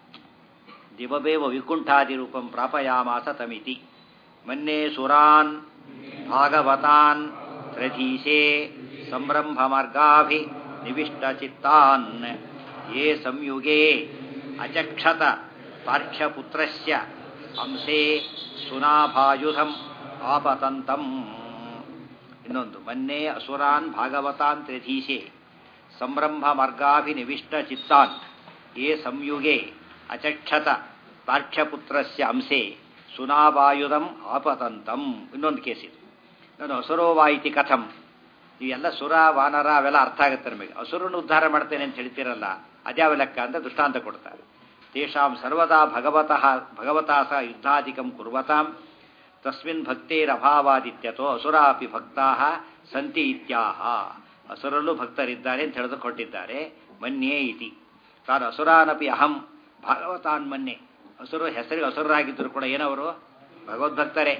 ದಿವಬೇವ ವಿಕುಂಠಾದಿ ರೂಪಂ ಪ್ರಾಪಯಾಮಾಸ ತಮಿತಿ ಮನ್ನೆ ಸುರಾನ್ ಭಾಗವತಾನ್ ತ್ರಧೀಶೆ ಸಂರಂಭ ಮಾರ್ಗಾಭಿ ನಿವಿಷ್ಟ ಚಿತ್ತಾನ್ ಯೇ ಸಂಯುಗೇ ಅಚಕ್ಷತ ಪಾರ್ಕ್ಷಪುತ್ರಸ್ಯ ಅಂಸೆ ಸುನಾಭಾಯುಧಂ ಆಪತಂತಂ ಇನ್ನೊಂದು ಮನ್ನೆ ಅಸುರಾನ್ ಭಾಗವತಾನ್ ತ್ರಿಧೀಶೆ ಸಂರಂಭ ಮಾರ್ಗಾಭಿನಿವಿಷ್ಟ ಚಿತ್ತಾನ್ ಯೇ ಸಂಯುಗೆ ಅಚಕ್ಷತ ಪಾರ್ಕ್ಷಪುತ್ರಸ್ಯ ಅಂಸೆ ಸುನಾಭಾಯುಧಂ ಆಪತಂತಂ ಇನ್ನೊಂದು ಕೇಸ್ ಇದು ನಾನು ಅಸುರೋವಾಯಿತಿ ಕಥಂ ಇವೆಲ್ಲ ಸುರ ವಾನರ ಅವೆಲ್ಲ ಅರ್ಥ ಆಗುತ್ತೆ ನಮಗೆ ಅಸುರನ್ನು ಉದ್ಧಾರ ಮಾಡ್ತೇನೆ ಅಂತ ಹೇಳ್ತಿರಲ್ಲ ಅದ್ಯಾವ ಲೆಕ್ಕ ಅಂತ ದೃಷ್ಟಾಂತ ಕೊಡ್ತಾರೆ ತೇಷಾಂ ಸರ್ವದಾ ಭಗವತಃ ಭಗವತಾ ಸಹ ಯುದ್ಧಾಧಿಕಂ ಕುರ್ವತಾಂ ತಸ್ಮಿನ್ ಭಕ್ತೇರಭಾವಾದಿತ್ಯತೋ ಅಸುರಾಪಿ ಭಕ್ತಾ ಸಂತಿ ಇತ್ಯಾಹ ಅಸುರಲ್ಲೂ ಭಕ್ತರಿದ್ದಾರೆ ಅಂತ ಹೇಳಿದು ಕೊಟ್ಟಿದ್ದಾರೆ ಮನ್ಯೇ ಇತಿ ತಾನು ಅಸುರಾನಪಿ ಅಹಂ ಭಾಗವತಾನ್ ಮನ್ನೆ ಅಸುರ ಹೆಸರಿಗೆ ಅಸುರರಾಗಿದ್ದರು ಕೂಡ ಏನವರು ಭಗವದ್ಭಕ್ತರೇ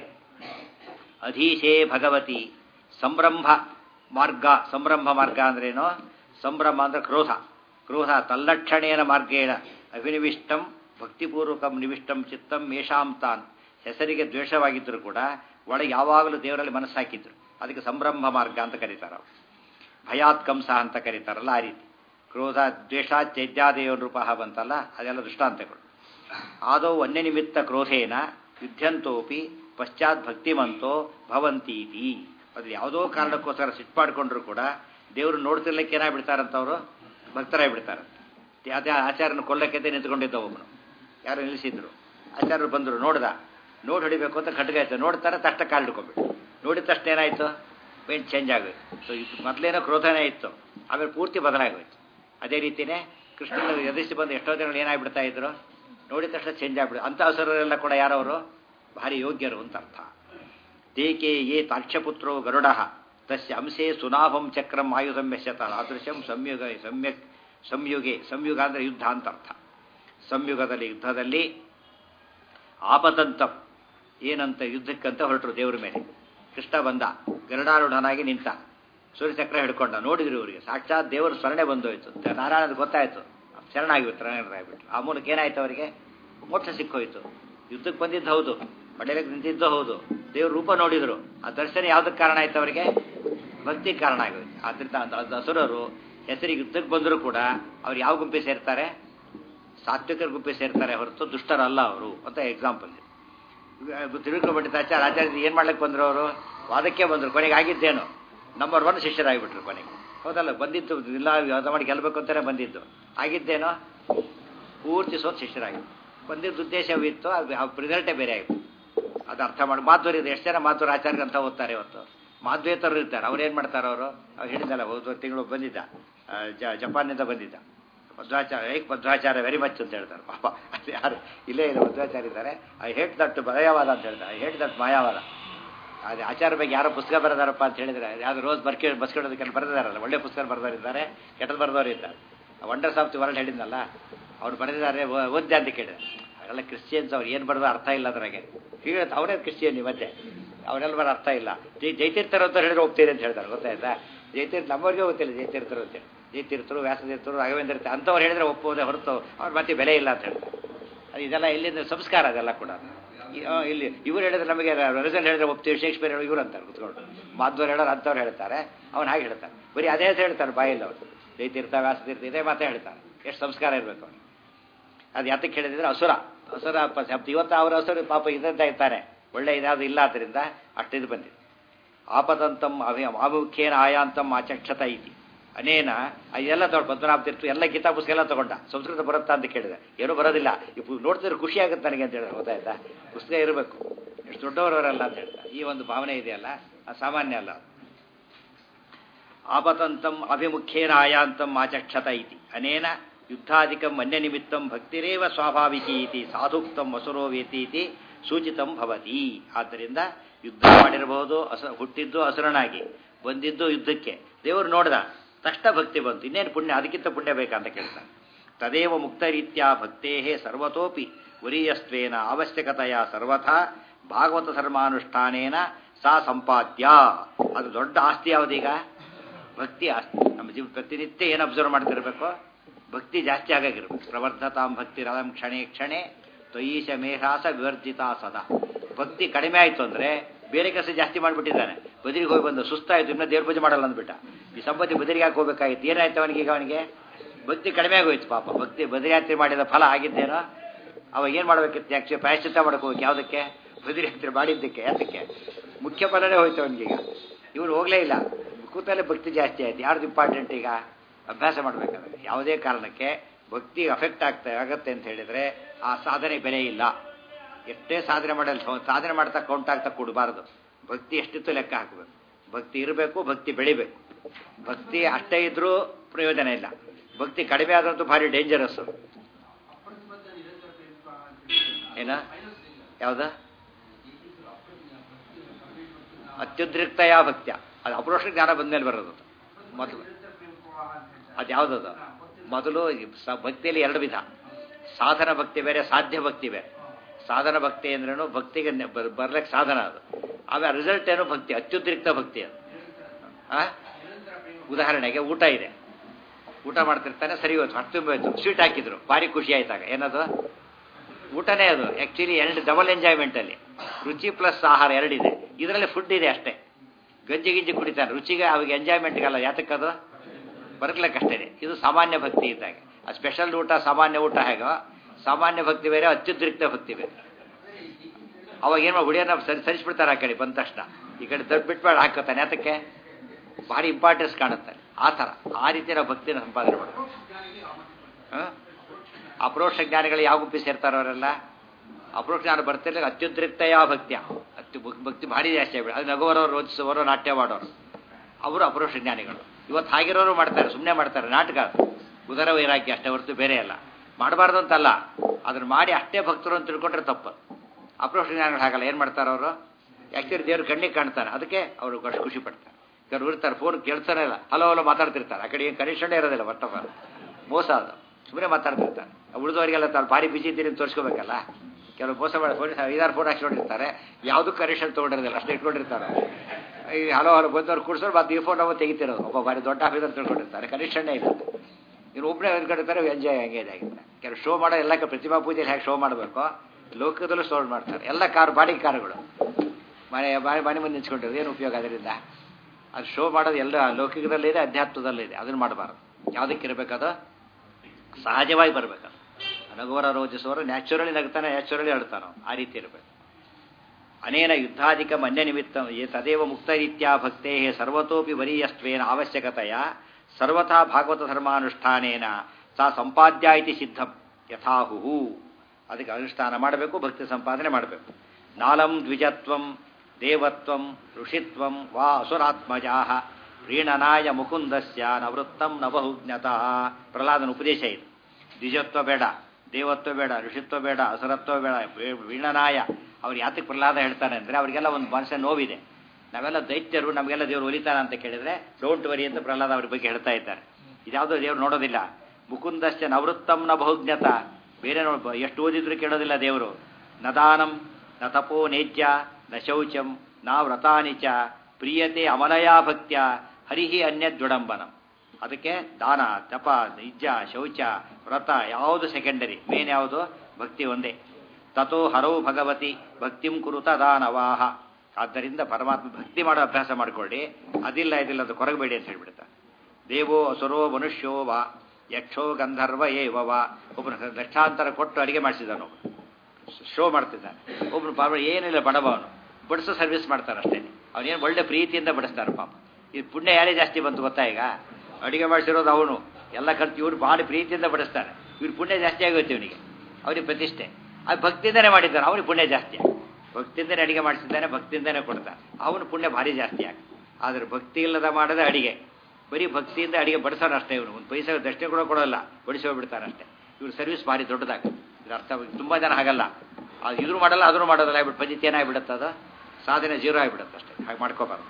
ಅಧೀಶೇ ಭಗವತಿ ಸಂರಂಭ ಮಾರ್ಗ ಸಂರಂಭ ಮಾರ್ಗ ಅಂದ್ರೇನು ಸಂಭ್ರಮ ಅಂದ್ರೆ ಕ್ರೋಧ ಕ್ರೋಧ ತಲ್ಲಕ್ಷಣೇನ ಮಾರ್ಗೇಣ ಅಭಿನಿವಿಷ್ಟಂ ಭಕ್ತಿಪೂರ್ವಕಂ ನಿವಿಷ್ಟಂ ಚಿತ್ತಂ ಮೇಷಾಂ ತಾನ್ ಹೆಸರಿಗೆ ದ್ವೇಷವಾಗಿದ್ದರೂ ಕೂಡ ಒಳಗೆ ಯಾವಾಗಲೂ ದೇವರಲ್ಲಿ ಮನಸ್ಸು ಹಾಕಿದ್ರು ಅದಕ್ಕೆ ಸಂಭ್ರಮ ಮಾರ್ಗ ಅಂತ ಕರೀತಾರೆ ಅವರು ಭಯಾತ್ ಕಂಸ ಅಂತ ಕರೀತಾರಲ್ಲ ಆ ರೀತಿ ಕ್ರೋಧ ದ್ವೇಷ ಚೈತ್ಯಾದೇವ ರೂಪ ಬಂತಲ್ಲ ಅದೆಲ್ಲ ದೃಷ್ಟಾಂತಗಳು ಆದೌ ಅನ್ಯ ನಿಮಿತ್ತ ಕ್ರೋಧೇನ ಯುದ್ಧಂತೋಪಿ ಪಶ್ಚಾತ್ ಭಕ್ತಿಮಂತೋ ಭವಂತೀತಿ ಅದು ಯಾವುದೋ ಕಾರಣಕ್ಕೋಸ್ಕರ ಸಿಟ್ಟು ಮಾಡಿಕೊಂಡ್ರು ಕೂಡ ದೇವರು ನೋಡ್ತಿರ್ಲಿಕ್ಕೆ ಏನಾಗ್ಬಿಡ್ತಾರಂತವರು ಭಕ್ತರಾಗಿ ಬಿಡ್ತಾರೆ ಅದೇ ಆಚಾರ್ಯನ ಕೊಲ್ಲಕ್ಕೆ ನಿಂತ್ಕೊಂಡಿದ್ದ ಒಬ್ಬನು ಯಾರು ನಿಲ್ಲಿಸಿದ್ರು ಆಚಾರ್ಯರು ಬಂದರು ನೋಡ್ದ ನೋಡಿ ಹೊಡಿಬೇಕು ಅಂತ ಖಡ್ಗ ಆಯ್ತು ನೋಡ್ತಾರೆ ತಕ್ಷಣ ಕಾಲು ಹಿಡ್ಕೊಂಡ್ಬಿಟ್ಟು ನೋಡಿದ ತಕ್ಷಣ ಏನಾಯಿತು ಮೈಂಡ್ ಚೇಂಜ್ ಆಗೋಯ್ತು ಸೊ ಇದು ಮೊದಲೇನೋ ಕ್ರೋಧನೇ ಇತ್ತು ಆಮೇಲೆ ಪೂರ್ತಿ ಬದಲಾಗೋಯ್ತು ಅದೇ ರೀತಿಯೇ ಕೃಷ್ಣನ ಎದುರಿಸಿ ಬಂದು ಎಷ್ಟೋ ಜನಗಳು ಏನಾಗ್ಬಿಡ್ತಾ ಇದ್ರು ನೋಡಿದ ತಕ್ಷಣ ಚೇಂಜ್ ಆಗ್ಬಿಡು ಅಂಥ ಅವಸರರೆಲ್ಲ ಕೂಡ ಯಾರವರು ಭಾರಿ ಯೋಗ್ಯರು ಅಂತ ಅರ್ಥ ತೇಕೆ ಯೇ ತಾಕ್ಷ್ಯಪುತ್ರೋ ಗರುಡ ತಸ್ಯ ಅಂಶೇ ಸುನಾಭಂ ಚಕ್ರಂ ಆಯುಧಂ ಯಶ್ಯತ ಆದೃಶ್ಯಂ ಸಂಯುಗ ಸಮ್ಯಕ್ ಸಂಯುಗೆ ಸಂಯುಗ ಅಂದರೆ ಯುದ್ಧ ಅಂತ ಅರ್ಥ ಸಂಯುಗದಲ್ಲಿ ಯುದ್ಧದಲ್ಲಿ ಆಪತಂತಂ ಏನಂತ ಯುದ್ಧಕ್ಕಂತ ಹೊರಟರು ದೇವರ ಮೇಲೆ ಕೃಷ್ಣ ಬಂದ ಗರುಡಾರೂಢನಾಗಿ ನಿಂತ ಸೂರ್ಯಚಕ್ರ ಹಿಡ್ಕೊಂಡ ನೋಡಿದ್ರು ಇವರಿಗೆ ಸಾಕ್ಷಾತ್ ದೇವರು ಸ್ಮರಣೆ ಬಂದೋಯ್ತು ನಾರಾಯಣದ ಗೊತ್ತಾಯ್ತು ಶರಣಾಗಿಬಿಟ್ಟು ನಾರಾಯಣರಾಗ್ಬಿಟ್ಟು ಆ ಮೂಲಕ ಏನಾಯ್ತು ಅವರಿಗೆ ಮೋಕ್ಷ ಸಿಕ್ಕೋಯ್ತು ಯುದ್ಧಕ್ಕೆ ಬಂದಿದ್ದು ಹೌದು ಪಡೆಯಲಿಕ್ಕೆ ನಿಂತಿದ್ದು ಹೌದು ದೇವ್ರ ರೂಪ ನೋಡಿದ್ರು ಆ ದರ್ಶನ ಯಾವ್ದಕ್ಕೆ ಕಾರಣ ಆಯ್ತು ಅವರಿಗೆ ಭಕ್ತಿ ಕಾರಣ ಆಗೋಯ್ತು ಆದ್ರಿಂದ ಅದು- ಅದು ಹಸುರರು ಹೆಸರಿಗೆ ಯುದ್ಧಕ್ಕೆ ಬಂದರೂ ಕೂಡ ಅವ್ರು ಯಾವ ಗುಂಪಿಗೆ ಸೇರ್ತಾರೆ ಸಾತ್ವಿಕರ ಗುಂಪಿಗೆ ಸೇರ್ತಾರೆ ಹೊರತು ದುಷ್ಟರಲ್ಲ ಅವರು ಅಂತ ಎಕ್ಸಾಂಪಲ್ ತಿರುಗಬಂಡಿತಾಚಾರ ಆಚಾರ್ಯ ಏನು ಮಾಡ್ಲಿಕ್ಕೆ ಬಂದ್ರು ಅವರು ವಾದಕ್ಕೆ ಬಂದರು ಕೊನೆಗೆ ಆಗಿದ್ದೇನು ನಂಬರ್ ಒನ್ ಶಿಷ್ಯರಾಗಿಬಿಟ್ರು ಕೊನೆಗೆ ಹೌದಲ್ಲ ಬಂದಿದ್ದು ಇಲ್ಲ ವಾದ ಮಾಡಿ ಗೆಲ್ಲಬೇಕು ಅಂತಾನೆ ಬಂದಿದ್ದು ಆಗಿದ್ದೇನೋ ಪೂರ್ತಿ ಸೋತ್ ಶಿಷ್ಯರಾಗಿತ್ತು ಬಂದಿದ್ದ ಉದ್ದೇಶವಿತ್ತು ಅದು ಆ ರಿಸಲ್ಟೇ ಬೇರೆ ಆಯಿತು ಅದು ಅರ್ಥ ಮಾಡಿ ಮಾಧ್ವರಿ ಇದೆ ಎಷ್ಟು ಜನ ಮಾಧ್ವರ ಆಚಾರ್ಯ ಅಂತ ಓದ್ತಾರೆ ಇವತ್ತು ಮಾಧ್ವೇತರು ಇರ್ತಾರೆ ಅವ್ರು ಏನು ಮಾಡ್ತಾರೆ ಅವರು ಅವ್ರು ಹೇಳಿದ್ದಲ್ಲ ಹೋದ ತಿಂಗಳು ಬಂದಿದ್ದ ಆ, ಜ- ಜಪಾನ್ನಿಂದ ಬಂದಿದ್ದ ಮಧ್ವಾಚಾರ್ಯ ಏಕ್ ಮಧ್ವಾಚಾರ್ಯ ವೆರಿ ಮಚ್ ಅಂತ ಹೇಳ್ತಾರೆ ಪಾಪ ಅದು ಯಾರು ಇಲ್ಲೇ ಇದೆ ಮಧ್ವಾಚಾರ್ಯ ಇದ್ದಾರೆ ಐ ಹೇಟ್ ದಟ್ ಭಯವಾದ ಅಂತ ಹೇಳ್ತಾರೆ ಐ ಹೇಟ್ ದಟ್ ಮಾಯಾವಾದ ಅದು ಆಚಾರ ಬಗ್ಗೆ ಯಾರೋ ಪುಸ್ತಕ ಬರೆದಾರಪ್ಪ ಅಂತ ಹೇಳಿದ್ರೆ ಯಾವ್ದು ರೋಸ್ ಬರ್ಕೆ ಬಸ್ಕೊಳ್ಳೋದಕ್ಕೆ ಬರೆದಿದ್ದಾರಲ್ಲ ಒಳ್ಳೆ ಪುಸ್ತಕ ಬರೆದವರಿದ್ದಾರೆ ಕೆಟ್ಟದ್ದು ಬರೆದವರು ಇದ್ದಾರೆ ವಂಡರ್ಸ್ ಆಫ್ ದಿ ವರ್ಲ್ಡ್ ಹೇಳಿದ್ನಲ್ಲ ಅವ್ರು ಬರೆದಿದ್ದಾರೆ ಓ- ಓದ್ದೆ ಅಂತ ಕೇಳಿದೆ ಅವರೆಲ್ಲ ಕ್ರಿಶ್ಚಿಯನ್ಸ್ ಅವ್ರು ಏನು ಬರೆದು ಅರ್ಥ ಇಲ್ಲ ಅದ್ರಾಗೆ ಈಗ ಅವರೇ ಕ್ರಿಶ್ಚಿಯನ್ ಈ ಮಧ್ಯೆ ಅವರೆಲ್ಲ ಬರೋ ಅರ್ಥ ಇಲ್ಲ ಜೈ ಜೈತೀರ್ಥರು ಅಂತ ಹೇಳಿದ್ರೆ ಹೋಗ್ತೀರಿ ಅಂತ ಹೇಳ್ತಾರೆ ಗೊತ್ತಾಯ್ತಾ ಜೈತೀರ್ಥ ನಮ್ಮವ್ರಿಗೆ ಗೊತ್ತಿಲ್ಲ ಜೈತೀರ್ಥರು ಅಂತೇಳಿ ಜೈತೀರ್ಥರು ವ್ಯಾಸತೀರ್ಥರು ರಾಘವೇಂದ್ರ ತೀರ್ಥ ಅಂಥವ್ರು ಹೇಳಿದ್ರೆ ಒಪ್ಪೋದೇ ಹೊರತು ಅವ್ರ ಮತ್ತೆ ಬೆಲೆ ಇಲ್ಲ ಅಂತ ಹೇಳ್ತಾರೆ ಅದು ಇದೆಲ್ಲ ಎಲ್ಲಿಂದ ಸಂಸ್ಕಾರ ಅದೆಲ್ಲ ಕೂಡ ಈ- ಆ, ಇಲ್ಲಿ ಇವ್ರು ಹೇಳಿದ್ರೆ ನಮಗೆ ರಿಸಲ್ಟ್ ಹೇಳಿದ್ರೆ ಒಪ್ತೀವಿ ಶೇಕ್ಸ್ಪಿಯರ್ ಹೇಳೋ ಇವ್ರು ಅಂತಾರೆ ಕುತ್ಕೊಂಡು ಮಾಧ್ವರು ಹೇಳೋರು ಅಂಥವ್ರು ಹೇಳ್ತಾರೆ ಅವ್ನು ಹಾಗೆ ಹೇಳ್ತಾರೆ ಬರೀ ಅದೇ ಅಂತ ಹೇಳ್ತಾರೆ ಬಾಯಲ್ಲಿ ಅವರು ಜೈತೀರ್ಥ ವ್ಯಾಸತೀರ್ಥ ಇದೇ ಮಾತೇ ಹೇಳ್ತಾರೆ ಎಷ್ಟು ಸಂಸ್ಕಾರ ಇರಬೇಕು ಅವ್ನು ಅದು ಯಾತಕ್ಕೆ ಹೇಳಿದ್ರೆ ಅಸುರ ಅಸುರ ಪ- ಶಬ್ದ ಇವತ್ತು ಅವರ ಹಸುರು ಪಾಪ ಇದ್ದಂತ ಇರ್ತಾರೆ ಒಳ್ಳೆ ಇದಾದ್ರು ಇಲ್ಲ ಆದ್ದರಿಂದ ಅಷ್ಟಿದು ಬಂದಿದೆ ಆಪದಂತಂ ಅಭಿ ಆಮುಖ್ಯೇನ ಆಯಾಂತಂ ಆಚಕ್ಷತ ಇತಿ ಅನೇನ ಎಲ್ಲ ತಗೊಂಡು ಪದ್ಮನಾಭ ತೀರ್ಥ ಎಲ್ಲ ಗೀತಾ ಪುಸ್ತಕ ಎಲ್ಲ ತಗೊಂಡ ಸಂಸ್ಕೃತ ಬರುತ್ತಾ ಅಂತ ಕೇಳಿದೆ ಏನೂ ಬರೋದಿಲ್ಲ ಇಪ್ಪ ನೋಡ್ತಿದ್ರೆ ಖುಷಿ ಆಗುತ್ತೆ ನನಗೆ ಅಂತ ಹೇಳಿದ್ರೆ ಗೊತ್ತಾಯ್ತಾ ಪುಸ್ತಕ ಇರಬೇಕು ಎಷ್ಟು ದೊಡ್ಡವರವರಲ್ಲ ಅಂತ ಹೇಳ್ತಾರೆ ಈ ಒಂದು ಭಾವನೆ ಇದೆಯಲ್ಲ ಅದು ಸಾಮಾನ್ಯ ಅಲ್ಲ ಆಪತಂತಂ ಅಭಿಮುಖ್ಯೇನ ಆಯಾಂತಂ ಆಚಕ್ಷತ ಇತಿ ಅನೇನ ಯುದ್ಧಾಧಿಕಂ ಅನ್ಯ ನಿಮಿತ್ತಂ ಭಕ್ತಿರೇವ ಸ್ವಾಭಾವಿಕಿ ಇತಿ ಸಾಧುಕ್ತಂ ಅಸುರೋವೇತಿ ಇತಿ ಸೂಚಿತಂ ಭವತಿ ಆದ್ದರಿಂದ ಯುದ್ಧ ಮಾಡಿರಬಹುದು ಅಸ ಹುಟ್ಟಿದ್ದು ಅಸುರನಾಗಿ ಬಂದಿದ್ದು ಯುದ್ಧಕ್ಕೆ ದೇವರು ನೋಡ್ದ ತಕ್ಷಣ ಭಕ್ತಿ ಬಂತು ಇನ್ನೇನು ಪುಣ್ಯ ಅದಕ್ಕಿಂತ ಪುಣ್ಯ ಬೇಕಂತ ಕೇಳ್ತಾನೆ ತದೇವ ಮುಕ್ತರೀತ್ಯ ಭಕ್ತೇ ಸರ್ವತೋಪಿ ವರೀಯಸ್ತ್ವೇನ ಅವಶ್ಯಕತೆಯ ಸರ್ವಥಾ ಭಾಗವತ ಧರ್ಮಾನುಷ್ಠಾನೇನ ಸಾ ಸಂಪಾದ್ಯ ಅದು ದೊಡ್ಡ ಆಸ್ತಿ ಯಾವುದೀಗ ಭಕ್ತಿ ಆಸ್ತಿ ನಮ್ಮ ಜೀವ ಪ್ರತಿನಿತ್ಯ ಏನು ಅಬ್ಸರ್ವ್ ಮಾಡ್ತಿರ್ಬೇಕು ಭಕ್ತಿ ಜಾಸ್ತಿ ಆಗಾಗಿರ್ಬೇಕು ಪ್ರವರ್ಧತಾಂ ಭಕ್ತಿ ರಥಂ ಕ್ಷಣೆ ಕ್ಷಣೆ ತ್ವಯೀಶ ಮೇಘಾಸ ವಿವರ್ಜಿತಾ ಸದಾ ಭಕ್ತಿ ಕಡಿಮೆ ಆಯಿತು ಅಂದರೆ ಬೇರೆ ಕೆಲಸ ಜಾಸ್ತಿ ಮಾಡಿಬಿಟ್ಟಿದ್ದಾನೆ ಬದಿರಿಗೆ ಹೋಗಿ ಬಂದು ಸುಸ್ತಾಯಿತು ಇನ್ನೂ ದೇವ್ರ ಪೂಜೆ ಮಾಡಲ್ಲ ಅಂದ್ಬಿಟ್ಟ ಈ ಸಂಪತ್ತಿ ಬದಿರಿಗೆ ಹಾಕಿ ಹೋಗ್ಬೇಕಾಗಿತ್ತು ಏನಾಯ್ತು ಅವನಿಗೆ ಈಗ ಅವನಿಗೆ ಭಕ್ತಿ ಕಡಿಮೆ ಆಗೋಯ್ತು ಪಾಪ ಭಕ್ತಿ ಬದಿರಿಯಾತ್ರೆ ಮಾಡಿದ ಫಲ ಆಗಿದ್ದೇನೋ ಅವಾಗ ಏನು ಮಾಡ್ಬೇಕಿತ್ತು ಆ್ಯಕ್ಚುಲಿ ಪ್ರಾಯಶ್ಚಿತ್ತ ಮಾಡ್ಕೋಬೇಕು ಯಾವುದಕ್ಕೆ ಬದಿರಿಯಾತ್ರೆ ಮಾಡಿದ್ದಕ್ಕೆ ಯಾತಕ್ಕೆ ಮುಖ್ಯ ಫಲನೇ ಹೋಯ್ತು ಅವನಿಗೀಗ ಇವ್ರು ಹೋಗಲೇ ಇಲ್ಲ ಕೂತಲ್ಲೇ ಭಕ್ತಿ ಜಾಸ್ತಿ ಆಯ್ತು ಯಾರ್ದು ಇಂಪಾರ್ಟೆಂಟ್ ಈಗ ಅಭ್ಯಾಸ ಮಾಡಬೇಕಾದ್ರೆ ಯಾವುದೇ ಕಾರಣಕ್ಕೆ ಭಕ್ತಿ ಅಫೆಕ್ಟ್ ಆಗ್ತಾ ಆಗತ್ತೆ ಅಂತ ಹೇಳಿದರೆ ಆ ಸಾಧನೆ ಬೆಲೆ ಇಲ್ಲ ಎಷ್ಟೇ ಸಾಧನೆ ಮಾಡಲ್ಲ ಸಾಧನೆ ಮಾಡ್ತಾ ಕೌಂಟ್ ಆಗ್ತಾ ಕೊಡಬಾರ್ದು ಭಕ್ತಿ ಎಷ್ಟಿತ್ತು ಲೆಕ್ಕ ಹಾಕಬೇಕು ಭಕ್ತಿ ಇರಬೇಕು ಭಕ್ತಿ ಬೆಳಿಬೇಕು ಭಕ್ತಿ ಅಷ್ಟೇ ಇದ್ರೂ ಪ್ರಯೋಜನ ಇಲ್ಲ ಭಕ್ತಿ ಕಡಿಮೆ ಆದಂತೂ ಭಾರಿ ಡೇಂಜರಸ್ ಏನ ಯಾವ್ದ ಅತ್ಯುದ್ರಿಕ್ತಯ ಭಕ್ತ್ಯ ಅದು ಅಪರೋಕ್ಷ ಜ್ಞಾನ ಬಂದ್ಮೇಲೆ ಬರೋದು ಅದು. ಮೊದಲು ಅದು ಯಾವುದದು ಮೊದಲು ಈ ಸ- ಭಕ್ತಿಯಲ್ಲಿ ಎರಡು ವಿಧ ಸಾಧನ ಭಕ್ತಿ ಬೇರೆ ಸಾಧ್ಯ ಭಕ್ತಿ ಬೇರೆ ಸಾಧನ ಭಕ್ತಿ ಅಂದ್ರೇನು ಭಕ್ತಿಗೆ ನೆ- ಬರ್- ಬರ್ಲಿಕ್ಕೆ ಸಾಧನ ಅದು ಆಮೇಲೆ ರಿಸಲ್ಟ್ ಏನು ಭಕ್ತಿ ಅತ್ಯುದ್ರಿಕ್ತ ಭಕ್ತಿ ಅದು ಆ? ಉದಾಹರಣೆಗೆ ಊಟ ಇದೆ ಊಟ ಮಾಡ್ತಿರ್ತಾನೆ ಸರಿ ಹೋಯ್ತು ಹೊಟ್ಟೆ ತುಂಬೋಯ್ತು ಸ್ವೀಟ್ ಹಾಕಿದ್ರು ಭಾರಿ ಖುಷಿ ಆಯ್ತಾಗ ಏನದು ಊಟನೇ ಅದು ಆ್ಯಕ್ಚುಲಿ ಎರಡು ಡಬಲ್ ಎಂಜಾಯ್ಮೆಂಟಲ್ಲಿ ರುಚಿ ಪ್ಲಸ್ ಆಹಾರ ಎರಡಿದೆ ಇದರಲ್ಲಿ ಫುಡ್ ಇದೆ ಅಷ್ಟೇ ಗಂಜಿ ಗಿಂಜಿ ಕುಡಿತಾನೆ ರುಚಿಗೆ ಅವಾಗ ಎಂಜಾಯ್ಮೆಂಟ್ಗಲ್ಲ ಯಾತಕ್ಕದು ಬರ್ಕ್ಲಕ್ಕಷ್ಟೇ ಇದು ಸಾಮಾನ್ಯ ಭಕ್ತಿ ಇದ್ದಾಗ ಆ ಸ್ಪೆಷಲ್ ಊಟ ಸಾಮಾನ್ಯ ಊಟ ಹೇಗೋ ಸಾಮಾನ್ಯ ಭಕ್ತಿ ಬೇರೆ ಅತ್ಯುದ್ರಿಕ್ತ ಭಕ್ತಿ ಬೇರೆ ಅವಾಗ ಏನು ಹುಡಿಯನ್ನ ಸರಿ ಸರಿಸ್ಬಿಡ್ತಾರೆ ಆ ಕಡೆ ಬಂದ ತಕ್ಷಣ ಈ ಕಡೆ ದೊಡ್ಡ ಬಿಟ್ಬೇಡ ಹಾಕೋತಾನೆ ಯಾತಕ್ಕೆ ಭಾರಿ ಇಂಪಾರ್ಟೆನ್ಸ್ ಕಾಣುತ್ತಾನೆ ಆ ಥರ ಆ ರೀತಿ ನಾವು ಭಕ್ತಿನ ಸಂಪಾದನೆ ಮಾಡಬೇಕು ಹಾಂ ಅಪ್ರೋಕ್ಷ ಜ್ಞಾನಿಗಳು ಯಾವ ಗುಂಪಿ ಸೇರ್ತಾರೋ ಅವರೆಲ್ಲ ಅಪ್ರೋಕ್ಷ ಜ್ಞಾನ ಬರ್ತಿರ್ಲಿಲ್ಲ ಅತ್ಯುದ್ರಿಕ್ತ ಯಾವ ಭಕ್ತಿಯ ಅತ್ಯು ಭಕ್- ಭಕ್ತಿ ಭಾರಿ ಜಾಸ್ತಿ ಆಗ್ಬಿಡ ಅದು ನಗುವವರು ರೋಚಿಸುವವರು ನಾಟ್ಯ ಮಾಡೋರು ಅವರು ಅಪ್ರೋಕ್ಷ ಜ್ಞಾನಿಗಳು ಇವತ್ತು ಹಾಗಿರೋರು ಮಾಡ್ತಾರೆ ಸುಮ್ಮನೆ ಮಾಡ್ತಾರೆ ನಾಟಕ ಅದು ಉದರ ವೈರಾಗ್ಯ ಅಷ್ಟೇ ಹೊರತು ಬೇರೆ ಅಲ್ಲ ಮಾಡಬಾರ್ದು ಅಂತಲ್ಲ ಅದನ್ನ ಮಾಡಿ ಅಷ್ಟೇ ಭಕ್ತರು ಅಂತ ತಿಳ್ಕೊಂಡ್ರೆ ತಪ್ಪು ಅಪ್ರೋಕ್ಷ ಜ್ಞಾನಿಗಳು ಹಾಗಲ್ಲ ಏನು ಮಾಡ್ತಾರೆ ಅವರು ಆ್ಯಕ್ಚುಲಿ ದೇವ್ರ ಕಣ್ಣಿಗೆ ಕಾಣ್ತಾನೆ ಅದಕ್ಕೆ ಅವರು ಅಷ್ಟು ಖುಷಿ ಪಡ್ತಾರೆ ಕೆಲವ್ರು ಇರ್ತಾರೆ ಫೋನ್ ಕೇಳ್ತಾನೆ ಇಲ್ಲ ಹಲೋ ಹಲೋ ಮಾತಾಡ್ತಿರ್ತಾರೆ ಆ ಕಡೆ ಏನು ಕನೆಕ್ಷನ್ನೇ ಇರೋದಿಲ್ಲ ಬರ್ತವ ಮೋಸ ಅದು ಸುಮ್ಮನೆ ಮಾತಾಡ್ತಿರ್ತಾನೆ ಉಳಿದವರಿಗೆಲ್ಲ ತಾನು ಭಾರಿ ಬಿಜಿ ಇದ್ದೀರಿ ಅಂತ ತೋರಿಸ್ಕೋಬೇಕಲ್ಲ ಕೆಲವು ಮೋಸ ಮಾಡಿ ಫೋನ್ ಐದಾರು ಫೋನ್ ಹಾಕ್ಸ್ಕೊಂಡಿರ್ತಾರೆ ಯಾವುದೂ ಕರೆಕ್ಷನ್ ತೊಗೊಂಡಿರೋದಿಲ್ಲ ಅಷ್ಟು ಇಟ್ಕೊಂಡಿರ್ತಾರೆ ಈ ಹಲೋ ಹಲೋ ಬಂದವ್ರು ಕೂಡ್ಸೋರು ಮತ್ತೆ ಈ ಫೋನ್ ನಾವು ತೆಗಿತಿರೋದು ಒಬ್ಬ ಬಾರಿ ದೊಡ್ಡ ಆಫೀಸರ್ ತಿಳ್ಕೊಂಡಿರ್ತಾರೆ ಕನೆಕ್ಷನ್ನೇ ಇಲ್ಲ ಇವ್ರು ಒಬ್ಬನೇ ಅಂದ್ಕೊಂಡಿರ್ತಾರೆ ಎಂಜಾಯ್ ಹಂಗೆ ಇದಾಗಿದೆ ಕೆಲವು ಶೋ ಮಾಡೋ ಎಲ್ಲ ಪ್ರತಿಭಾ ಪೂಜೆಯಲ್ಲಿ ಹೇಗೆ ಶೋ ಮಾಡಬೇಕು ಲೋಕದಲ್ಲೂ ಶೋ ಮಾಡ್ತಾರೆ ಎಲ್ಲ ಕಾರ್ ಬಾಡಿ ಕಾರುಗಳು ಮನೆ ಮನೆ ಮನೆ ಮುಂದೆ ನಿಂತ್ಕೊಂಡಿರೋದು ಏನು ಉಪಯೋಗ ಅದರಿಂದ ಅದು ಶೋ ಮಾಡೋದು ಎಲ್ಲ ಲೌಕಿಕದಲ್ಲಿದೆ ಅಧ್ಯಾತ್ಮದಲ್ಲಿದೆ ಅದನ್ನು ಮಾಡಬಾರ್ದು ಯಾವುದಕ್ಕೆ ಇರಬೇಕದು ಸಹಜವಾಗಿ ಬರಬೇಕು ನಗುವರ ರೋಜಿಸುವವರು ನ್ಯಾಚುರಲಿ ನಗ್ತಾನೆ ನ್ಯಾಚುರಲಿ ಅಳ್ತಾನೋ ಆ ರೀತಿ ಇರಬೇಕು ಅನೇನ ಯುದ್ಧಾಧಿಕ ಮನ್ಯ ನಿಮಿತ್ತ ತದೇವ ಮುಕ್ತರೀತ್ಯ ಭಕ್ತೇ ಸರ್ವತೋಪಿ ವರೀಯಸ್ತ್ವೇನ ಅವಶ್ಯಕತೆಯ ಸರ್ವಥಾ ಭಾಗವತ ಧರ್ಮಾನುಷ್ಠಾನೇನ ಸಾ ಸಂಪಾದ್ಯ ಇತಿ ಸಿದ್ಧಂ ಯಥಾಹುಹು ಅದಕ್ಕೆ ಅನುಷ್ಠಾನ ಮಾಡಬೇಕು ಭಕ್ತಿ ಸಂಪಾದನೆ ಮಾಡಬೇಕು ನಾಲಂ ದ್ವಿಜತ್ವಂ ದೇವತ್ವಂ ಋಷಿತ್ವಂ ವಾ ಅಸುರಾತ್ಮಜಾ ಪ್ರೀಣನಾಯ ಮುಕುಂದಸ್ಯ ನವೃತ್ತಂ ನಬಹುಜ್ಞತಃ ಪ್ರಹ್ಲಾದನ ಉಪದೇಶ ಇದು ದ್ವಿಜತ್ವ ಬೇಡ ದೇವತ್ವ ಬೇಡ ಋಷಿತ್ವ ಬೇಡ ಅಸುರತ್ವ ಬೇಡ ವೀಣನಾಯ ಅವ್ರು ಯಾತಕ್ಕೆ ಪ್ರಹ್ಲಾದ ಹೇಳ್ತಾನೆ ಅಂದರೆ ಅವರಿಗೆಲ್ಲ ಒಂದು ಮನಸ್ಸಿನ ನೋವಿದೆ ನಾವೆಲ್ಲ ದೈತ್ಯರು ನಮಗೆಲ್ಲ ದೇವರು ಒಲಿತಾನ ಅಂತ ಕೇಳಿದ್ರೆ ಡೋಂಟ್ ವರಿ ಅಂತ ಪ್ರಹ್ಲಾದ ಅವ್ರ ಬಗ್ಗೆ ಹೇಳ್ತಾ ಇದ್ದಾರೆ ಇದ್ಯಾವುದೋ ದೇವ್ರು ನೋಡೋದಿಲ್ಲ ಮುಕುಂದಶ್ಚ ನವೃತ್ತಂ ನ ಬಹುಜ್ಞತ ಬೇರೆ ನೋಡ್ ಎಷ್ಟು ಓದಿದ್ರು ಕೇಳೋದಿಲ್ಲ ದೇವರು ನದಾನಂ ನ ತಪೋ ನೇಜ್ಯ ನ ಶೌಚಂ ನ ವ್ರತಾನಿ ಚ ಪ್ರಿಯತೆ ಅಮಲಯಾ ಭಕ್ತ್ಯ ಹರಿಹಿ ಅನ್ಯದ್ವಿಡಂಬನಂ ಅದಕ್ಕೆ ದಾನ ತಪ ನಿಜ್ಜ ಶೌಚ ವ್ರತ ಯಾವುದು ಸೆಕೆಂಡರಿ ಮೇನ್ ಯಾವುದು ಭಕ್ತಿ ಒಂದೇ ತಥೋ ಹರೌ ಭಗವತಿ ಭಕ್ತಿಂ ಕುರುತ ದಾನವಾಹ ಆದ್ದರಿಂದ ಪರಮಾತ್ಮ ಭಕ್ತಿ ಮಾಡೋ ಅಭ್ಯಾಸ ಮಾಡಿಕೊಳ್ಳಿ ಅದಿಲ್ಲ ಇದಿಲ್ಲ ಅದು ಕೊರಗಬೇಡಿ ಅಂತ ಹೇಳ್ಬಿಡ್ತಾರೆ ದೇವೋ ಅಸುರೋ ಮನುಷ್ಯೋ ವಾ ಯಕ್ಷೋ ಗಂಧರ್ವ ಏವ ವಾ ಒಬ್ಬನು ಲಕ್ಷಾಂತರ ಕೊಟ್ಟು ಅಡಿಗೆ ಮಾಡಿಸಿದಾನು ಶೋ ಮಾಡ್ತಿದ್ದಾನೆ ಒಬ್ಬನು ಪಾಪ ಏನಿಲ್ಲ ಬಡವ ಅವನು ಬಡಿಸೋ ಸರ್ವಿಸ್ ಮಾಡ್ತಾನೆ ಅಷ್ಟೇ ಅವನೇನು ಒಳ್ಳೆ ಪ್ರೀತಿಯಿಂದ ಬಡಿಸ್ತಾರೆ ಪಾಪ ಇದು ಪುಣ್ಯ ಯಾರೇ ಜಾಸ್ತಿ ಬಂತು ಗೊತ್ತಾ ಈಗ ಅಡಿಗೆ ಮಾಡಿಸಿರೋದು ಅವನು ಎಲ್ಲ ಖರ್ಚು ಇವ್ರು ಭಾರಿ ಪ್ರೀತಿಯಿಂದ ಬಡಿಸ್ತಾರೆ ಇವ್ರು ಪುಣ್ಯ ಜಾಸ್ತಿ ಆಗುತ್ತೆ ಇವನಿಗೆ ಅವನಿಗೆ ಪ್ರತಿಷ್ಠೆ ಅದು ಭಕ್ತಿಯಿಂದನೇ ಮಾಡಿದ್ದಾನೆ ಅವನಿಗೆ ಪುಣ್ಯ ಜಾಸ್ತಿ ಭಕ್ತಿಯಿಂದನೇ ಅಡಿಗೆ ಮಾಡಿಸಿದ್ದಾನೆ ಭಕ್ತಿಯಿಂದನೇ ಕೊಡ್ತಾನೆ ಅವನು ಪುಣ್ಯ ಭಾರಿ ಜಾಸ್ತಿ ಆಗ ಆದರೆ ಭಕ್ತಿ ಇಲ್ಲದ ಮಾಡದ ಅಡಿಗೆ ಬರೀ ಭಕ್ತಿಯಿಂದ ಅಡಿಗೆ ಬಡಿಸೋಣ ಅಷ್ಟೇ ಇವನು ಒಂದು ಪೈಸೆ ದಷ್ಟೇ ಕೂಡ ಕೊಡೋಲ್ಲ ಬಡಿಸೋ ಬಿಡ್ತಾನೆ ಅಷ್ಟೇ ಇವ್ರ ಸರ್ವಿಸ್ ಭಾರಿ ದೊಡ್ಡದಾಗ ಇದು ಅರ್ಥ ತುಂಬ ಜನ ಹಾಗಲ್ಲ ಅದು ಇದ್ರು ಮಾಡಲ್ಲ ಅದನ್ನು ಮಾಡೋದಲ್ಲ ಆಗ್ಬಿಟ್ಟು ಪದ್ಧತಿ ಏನಾಗ್ಬಿಡುತ್ತೆ ಅದು ಸಾಧನೆ ಜೀರೋ ಆಗಿಬಿಡುತ್ತೆ ಅಷ್ಟೇ ಹಾಗೆ ಮಾಡ್ಕೋಬಾರ್ದು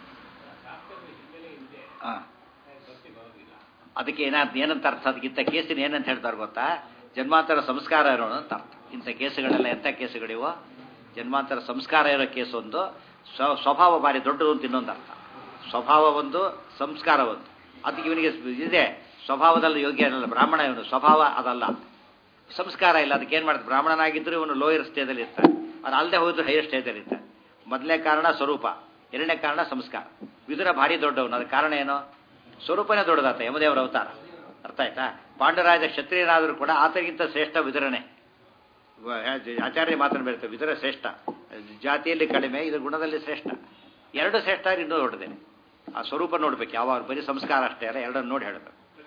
ಹಾಂ ಅದಕ್ಕೆ ಏನ ಏನಂತ ಅರ್ಥ ಅದಕ್ಕಿಂತ ಕೇಸಿನ ಏನಂತ ಹೇಳ್ತಾರೆ ಗೊತ್ತಾ ಜನ್ಮಾಂತರ ಸಂಸ್ಕಾರ ಇರೋಣ ಅಂತ ಅರ್ಥ ಇಂಥ ಕೇಸುಗಳೆಲ್ಲ ಎಂಥ ಕೇಸುಗಳಿವೋ ಜನ್ಮಾಂತರ ಸಂಸ್ಕಾರ ಇರೋ ಕೇಸು ಒಂದು ಸ್ವ- ಸ್ವಭಾವ ಭಾರಿ ದೊಡ್ಡದು ಅಂತ ಇನ್ನೊಂದು ಅರ್ಥ ಸ್ವಭಾವ ಒಂದು ಸಂಸ್ಕಾರ ಒಂದು ಅದಕ್ಕೆ ಇವನಿಗೆ ಇದೆ ಸ್ವಭಾವದಲ್ಲಿ ಯೋಗ್ಯ ಅಲ್ಲ ಬ್ರಾಹ್ಮಣ ಇವನು ಸ್ವಭಾವ ಅದಲ್ಲ ಸಂಸ್ಕಾರ ಇಲ್ಲ ಅದಕ್ಕೆ ಏನು ಮಾಡ್ತಾರೆ ಬ್ರಾಹ್ಮಣನಾಗಿದ್ದರೂ ಇವನು ಲೋಯರ್ ಸ್ಟೇಜಲ್ಲಿ ಇರ್ತಾನೆ ಅದು ಅಲ್ಲದೆ ಹೋದ್ರು ಹೈಯರ್ ಸ್ಟೇಜಲ್ಲಿ ಇರ್ತಾನೆ ಮೊದಲನೇ ಕಾರಣ ಸ್ವರೂಪ ಎರಡನೇ ಕಾರಣ ಸಂಸ್ಕಾರ ವಿದುರ ಭಾರಿ ದೊಡ್ಡವನು ಅದಕ್ಕೆ ಕಾರಣ ಏನು ಸ್ವರೂಪನೇ ದೊಡ್ಡದಾತ ಯಮದೇವರ ಅವತಾರ ಅರ್ಥ ಆಯ್ತಾ ಪಾಂಡರಾಜ ಕ್ಷತ್ರಿಯನಾದರೂ ಕೂಡ ಆತಗಿಂತ ಶ್ರೇಷ್ಠ ವಿದುರನೇ ವ- ಆಚಾರ್ಯ ಮಾತನ್ನು ಬರುತ್ತೆ ವಿದುರ ಶ್ರೇಷ್ಠ ಜಾತಿಯಲ್ಲಿ ಕಡಿಮೆ ಇದು ಗುಣದಲ್ಲಿ ಶ್ರೇಷ್ಠ ಎರಡು ಶ್ರೇಷ್ಠ ಆದ್ರೆ ಇನ್ನೂ ದೊಡ್ಡದೇನೆ ಆ ಸ್ವರೂಪ ನೋಡ್ಬೇಕು ಯಾವಾಗ ಬರೀ ಸಂಸ್ಕಾರ ಅಷ್ಟೇ ಅಲ್ಲ ಎರಡನ್ನು ನೋಡಿ ಹೇಳಬೇಕು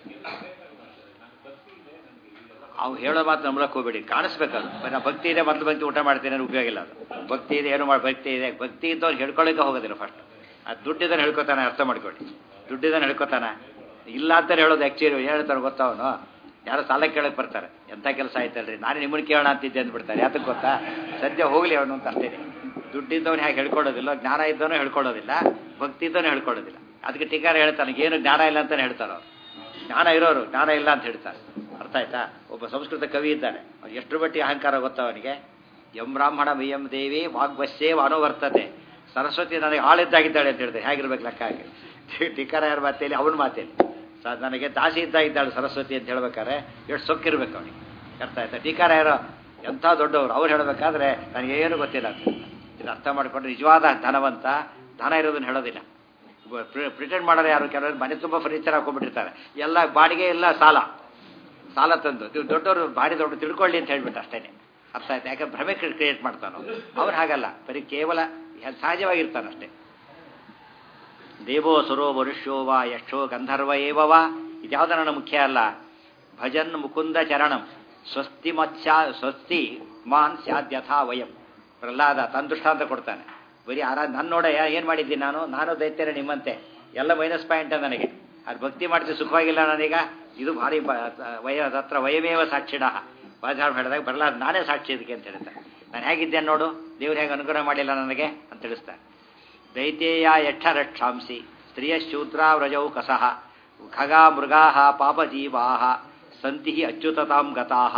ಅವು ಹೇಳೋ ಮಾತು ನಂಬಳಕ್ಕೆ ಹೋಗ್ಬೇಡಿ ಕಾಣಿಸ್ಬೇಕದು ನಾ ಭಕ್ತಿ ಇದೆ ಮೊದಲು ಭಕ್ತಿ ಊಟ ಮಾಡ್ತೀನಿ ಅನ್ನೋ ಉಪಯೋಗ ಇಲ್ಲ ಅದು ಭಕ್ತಿ ಇದೆ ಏನು ಮಾಡಿ ಭಕ್ತಿ ಇದೆ ಭಕ್ತಿ ಇದ್ದವ್ರು ಹೇಳ್ಕೊಳ್ಳೋಕೆ ಹೋಗೋದಿಲ್ಲ ಫಸ್ಟ್ ಅದು ದುಡ್ಡಿದ್ದನ್ನು ಹೇಳ್ಕೊತಾನೆ ಅರ್ಥ ಮಾಡ್ಕೊಳ್ಳಿ ದುಡ್ಡಿದ್ದನ್ನು ಹೇಳ್ಕೊತಾನೆ ಇಲ್ಲ ಅಂತಾನೆ ಹೇಳೋದು ಆ್ಯಕ್ಚುಲಿ ಹೇಳ್ತಾರೆ ಗೊತ್ತಾ ಅವನು ಯಾರೋ ಸಾಲ ಕೇಳಕ್ಕೆ ಬರ್ತಾರೆ ಎಂಥ ಕೆಲಸ ಆಯ್ತಲ್ರಿ ನಾನು ನಿಮ್ಮನ್ನ ಕೇಳೋಣ ಅಂತಿದ್ದೆ ಅಂದ್ಬಿಡ್ತಾರೆ ಯಾತಕ್ಕೆ ಗೊತ್ತಾ ಸದ್ಯ ಹೋಗಲಿ ಅವನು ಅಂತ ಅಷ್ಟೇ ದುಡ್ಡಿದ್ದವನು ಹೇಗೆ ಹೇಳ್ಕೊಡೋದಿಲ್ಲ ಜ್ಞಾನ ಇದ್ದವನು ಹೇಳ್ಕೊಡೋದಿಲ್ಲ ಭಕ್ತಿ ಇದ್ದವನು ಹೇಳ್ಕೊಡೋದಿಲ್ಲ ಅದಕ್ಕೆ ಟೀಕಾರ ಹೇಳ್ತಾನೆ ಏನು ಜ್ಞಾನ ಇಲ್ಲ ಅಂತಾನೆ ಹೇಳ್ತಾರೆ ಅವ್ರು ಜ್ಞಾನ ಇರೋರು ಜ್ಞಾನ ಇಲ್ಲ ಅಂತ ಹೇಳ್ತಾರೆ ಅರ್ಥ ಆಯ್ತಾ ಒಬ್ಬ ಸಂಸ್ಕೃತ ಕವಿ ಇದ್ದಾನೆ ಅವ್ನು ಎಷ್ಟು ಮಟ್ಟಿಗೆ ಅಹಂಕಾರ ಗೊತ್ತಾ ಅವನಿಗೆ ಎಂ ಬ್ರಾಹ್ಮಣ ಬಿಯಂ ದೇವಿ ವಾಗ್ವಶ್ಯೇವ ಅನುವರ್ತತೆ ಸರಸ್ವತಿ ನನಗೆ ಆಳಿದ್ದಾಗಿದ್ದಾಳೆ ಅಂತ ಹೇಳಿದೆ ಹೇಗಿರ್ಬೇಕು ಲೆಕ್ಕ ಹಾಕಿ ಟೀಕಾರ ಯಾರ ಮಾತೇಲಿ ಅವನ ಮಾತೇಲಿ ಸ ನನಗೆ ದಾಸಿ ಇದ್ದಾಗಿದ್ದಾಳೆ ಸರಸ್ವತಿ ಅಂತ ಹೇಳ್ಬೇಕಾದ್ರೆ ಎಷ್ಟು ಸೊಕ್ಕಿರ್ಬೇಕು ಅವನಿಗೆ ಅರ್ಥ ಆಯ್ತಾ ಟೀಕಾರ ಯಾರೋ ಎಂಥ ದೊಡ್ಡವರು ಅವ್ರು ಹೇಳಬೇಕಾದ್ರೆ ನನಗೇನು ಗೊತ್ತಿಲ್ಲ ಅಂತ ಇದು ಅರ್ಥ ಮಾಡಿಕೊಂಡ್ರೆ ನಿಜವಾದ ಧನವಂತ ಧನ ಇರೋದನ್ನ ಹೇಳೋದಿಲ್ಲ ಪ್ರಿಟೆಂಡ್ ಮಾಡೋರು ಯಾರು ಕೆಲವರು ಮನೆ ತುಂಬ ಫರ್ನಿಚರ್ ಹಾಕೊಂಡ್ಬಿಟ್ಟಿರ್ತಾರೆ ಎಲ್ಲ ಬಾಡಿಗೆ ಎಲ್ಲ ಸಾಲ ಸಾಲ ತಂದು ಇವ್ರು ದೊಡ್ಡವರು ಭಾರಿ ದೊಡ್ಡ ತಿಳ್ಕೊಳ್ಳಿ ಅಂತ ಹೇಳ್ಬಿಟ್ಟು ಅಷ್ಟೇ ಅರ್ಥ ಆಯ್ತು ಯಾಕೆ ಭ್ರಮೆ ಕ್ರಿಯೇಟ್ ಮಾಡ್ತಾನೋ ಅವ್ರು ಹಾಗಲ್ಲ ಬರೀ ಕೇವಲ ಸಹಜವಾಗಿರ್ತಾನಷ್ಟೇ ದೇವೋ ಸುರೋ ಮನುಷ್ಯೋ ವಾ ಯಕ್ಷೋ ಗಂಧರ್ವ ಏವ ವಾ ಇದ್ಯಾವುದ ನನ್ನ ಮುಖ್ಯ ಅಲ್ಲ ಭಜನ್ ಮುಕುಂದ ಚರಣಂ ಸ್ವಸ್ತಿ ಮತ್ಸ್ಯ ಸ್ವಸ್ತಿ ಮಾನ್ ಸ್ಯಾದ್ಯಥಾ ವಯಂ ಪ್ರಹ್ಲಾದ ತನ್ನ ದೃಷ್ಟಾಂತ ಕೊಡ್ತಾನೆ ಬರೀ ಆರ ನನ್ನ ನೋಡ ಏನು ಮಾಡಿದ್ದೀನಿ ನಾನು ನಾನು ದೈತ್ಯರ ನಿಮ್ಮಂತೆ ಎಲ್ಲ ಮೈನಸ್ ಪಾಯಿಂಟ್ ನನಗೆ ಅದು ಭಕ್ತಿ ಮಾಡ್ತೀವಿ ಸುಖವಾಗಿಲ್ಲ ನಾನೀಗ ಇದು ಭಾರಿ ಬ- ವಯ ಹತ್ರ ವಯಮೇವ ಸಾಕ್ಷಿಣ ಬಾಜಾರ್ ಹೇಳಿದಾಗ ಪ್ರಹ್ಲಾದ ನಾನೇ ಸಾಕ್ಷಿ ಇದಕ್ಕೆ ಅಂತ ಹೇಳ್ತಾರೆ ನಾನು ಹೇಗಿದ್ದೇನೆ ನೋಡು ದೇವ್ರು ಹೇಗೆ ಅನುಗ್ರಹ ಮಾಡಿಲ್ಲ ನನಗೆ ಅಂತ ತಿಳಿಸ್ತಾರೆ ದೈತ್ಯೇಯ ಯಕ್ಷ ರಕ್ಷಾಂಸಿ ಸ್ತ್ರೀಯ ಶೂದ್ರ ವ್ರಜೌ ಕಸಃ ಖಗಾ ಮೃಗಾ ಪಾಪಜೀವಾ ಸಂತಿ ಅಚ್ಯುತತಾಂ ಗತಾ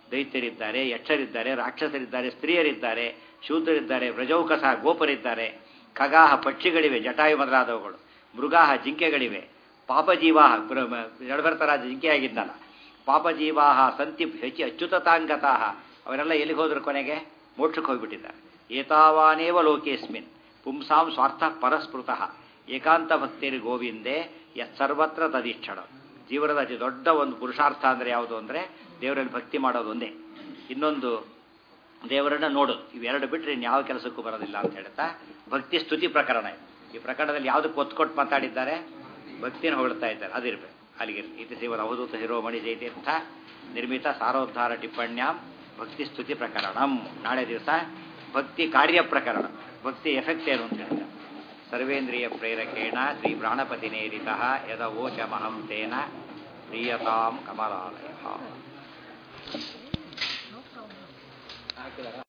ದೈತ್ಯರಿದ್ದಾರೆ ಯಕ್ಷರಿದ್ದಾರೆ ರಾಕ್ಷಸರಿದ್ದಾರೆ ಸ್ತ್ರೀಯರಿದ್ದಾರೆ ಶೂದ್ರರಿದ್ದಾರೆ ವ್ರಜೌಕಸ ಗೋಪರಿದ್ದಾರೆ ಖಗಾಹ ಪಕ್ಷಿಗಳಿವೆ ಜಟಾಯು ಮೊದಲಾದವುಗಳು ಮೃಗಾಹ ಜಿಂಕೆಗಳಿವೆ ಪಾಪಜೀವಾಹ ಜಡಭರ್ತರಾಜ ಜಿಂಕೆಯಾಗಿದ್ದಲ್ಲ ಪಾಪಜೀವಾಹ ಸಂತಿ ಹೆಚ್ಚಿ ಅಚ್ಯುತತಾಂಗತಾಹ ಅವರೆಲ್ಲ ಎಲ್ಲಿಗೆ ಹೋದ್ರು ಕೊನೆಗೆ ಮೋಕ್ಷಕ್ಕೆ ಹೋಗ್ಬಿಟ್ಟಿದ್ದಾರೆ ಏತಾವಾನೇವ ಲೋಕೇಸ್ಮಿನ್ ಪುಂಸಾಂ ಸ್ವಾರ್ಥ ಪರಸ್ಪೃತಃ ಏಕಾಂತ ಭಕ್ತಿರಿ ಗೋವಿಂದೆ ಸರ್ವತ್ರ ತದಿಕ್ಷಣ ಜೀವನದ ಅತಿ ದೊಡ್ಡ ಒಂದು ಪುರುಷಾರ್ಥ ಅಂದರೆ ಯಾವುದು ಅಂದರೆ ದೇವರಲ್ಲಿ ಭಕ್ತಿ ಮಾಡೋದು ಒಂದೇ ಇನ್ನೊಂದು ದೇವರನ್ನ ನೋಡೋದು ಇವೆರಡು ಬಿಟ್ಟರೆ ಇನ್ಯಾವ ಕೆಲಸಕ್ಕೂ ಬರೋದಿಲ್ಲ ಅಂತ ಹೇಳ್ತಾ ಭಕ್ತಿ ಸ್ತುತಿ ಪ್ರಕರಣ ಇದು. ಈ ಪ್ರಕರಣದಲ್ಲಿ ಯಾವುದಕ್ಕೆ ಒತ್ತು ಕೊಟ್ಟು ಮಾತಾಡಿದ್ದಾರೆ ಭಕ್ತಿನ ಹೊಗಳ್ತಾ ಇದ್ದಾರೆ ಅದಿರ್ಬೇಕು ಅಲ್ಲಿಗೆ ಇತಿ ಶಿವರ ಅವಧೂತ ಶಿರೋಮಣಿ ಜಯತೀರ್ಥ ನಿರ್ಮಿತ ಸಾರೋದ್ಧಾರ ಟಿಪ್ಪಣ್ಯಾಂ ಭಕ್ತಿ ಸ್ತುತಿ ಪ್ರಕರಣಂ ನಾಳೆ ದಿವಸ ಭಕ್ತಿ ಕಾರ್ಯ ಪ್ರಕರಣ ಭಕ್ತಿ ಎಫೆಕ್ಟ್ ಏನು ಅಂತ ಹೇಳ್ತಾರೆ ಸರ್ವೇಂದ್ರಿಯ ಪ್ರೇರಕೇಣ ಶ್ರೀ ಪ್ರಾಣಪತಿ ನೇರಿತ ಯದ ಓಚಮಹಂ ತೇನ ಪ್ರಿಯತಾಂ ಕಮಲಾಲಯ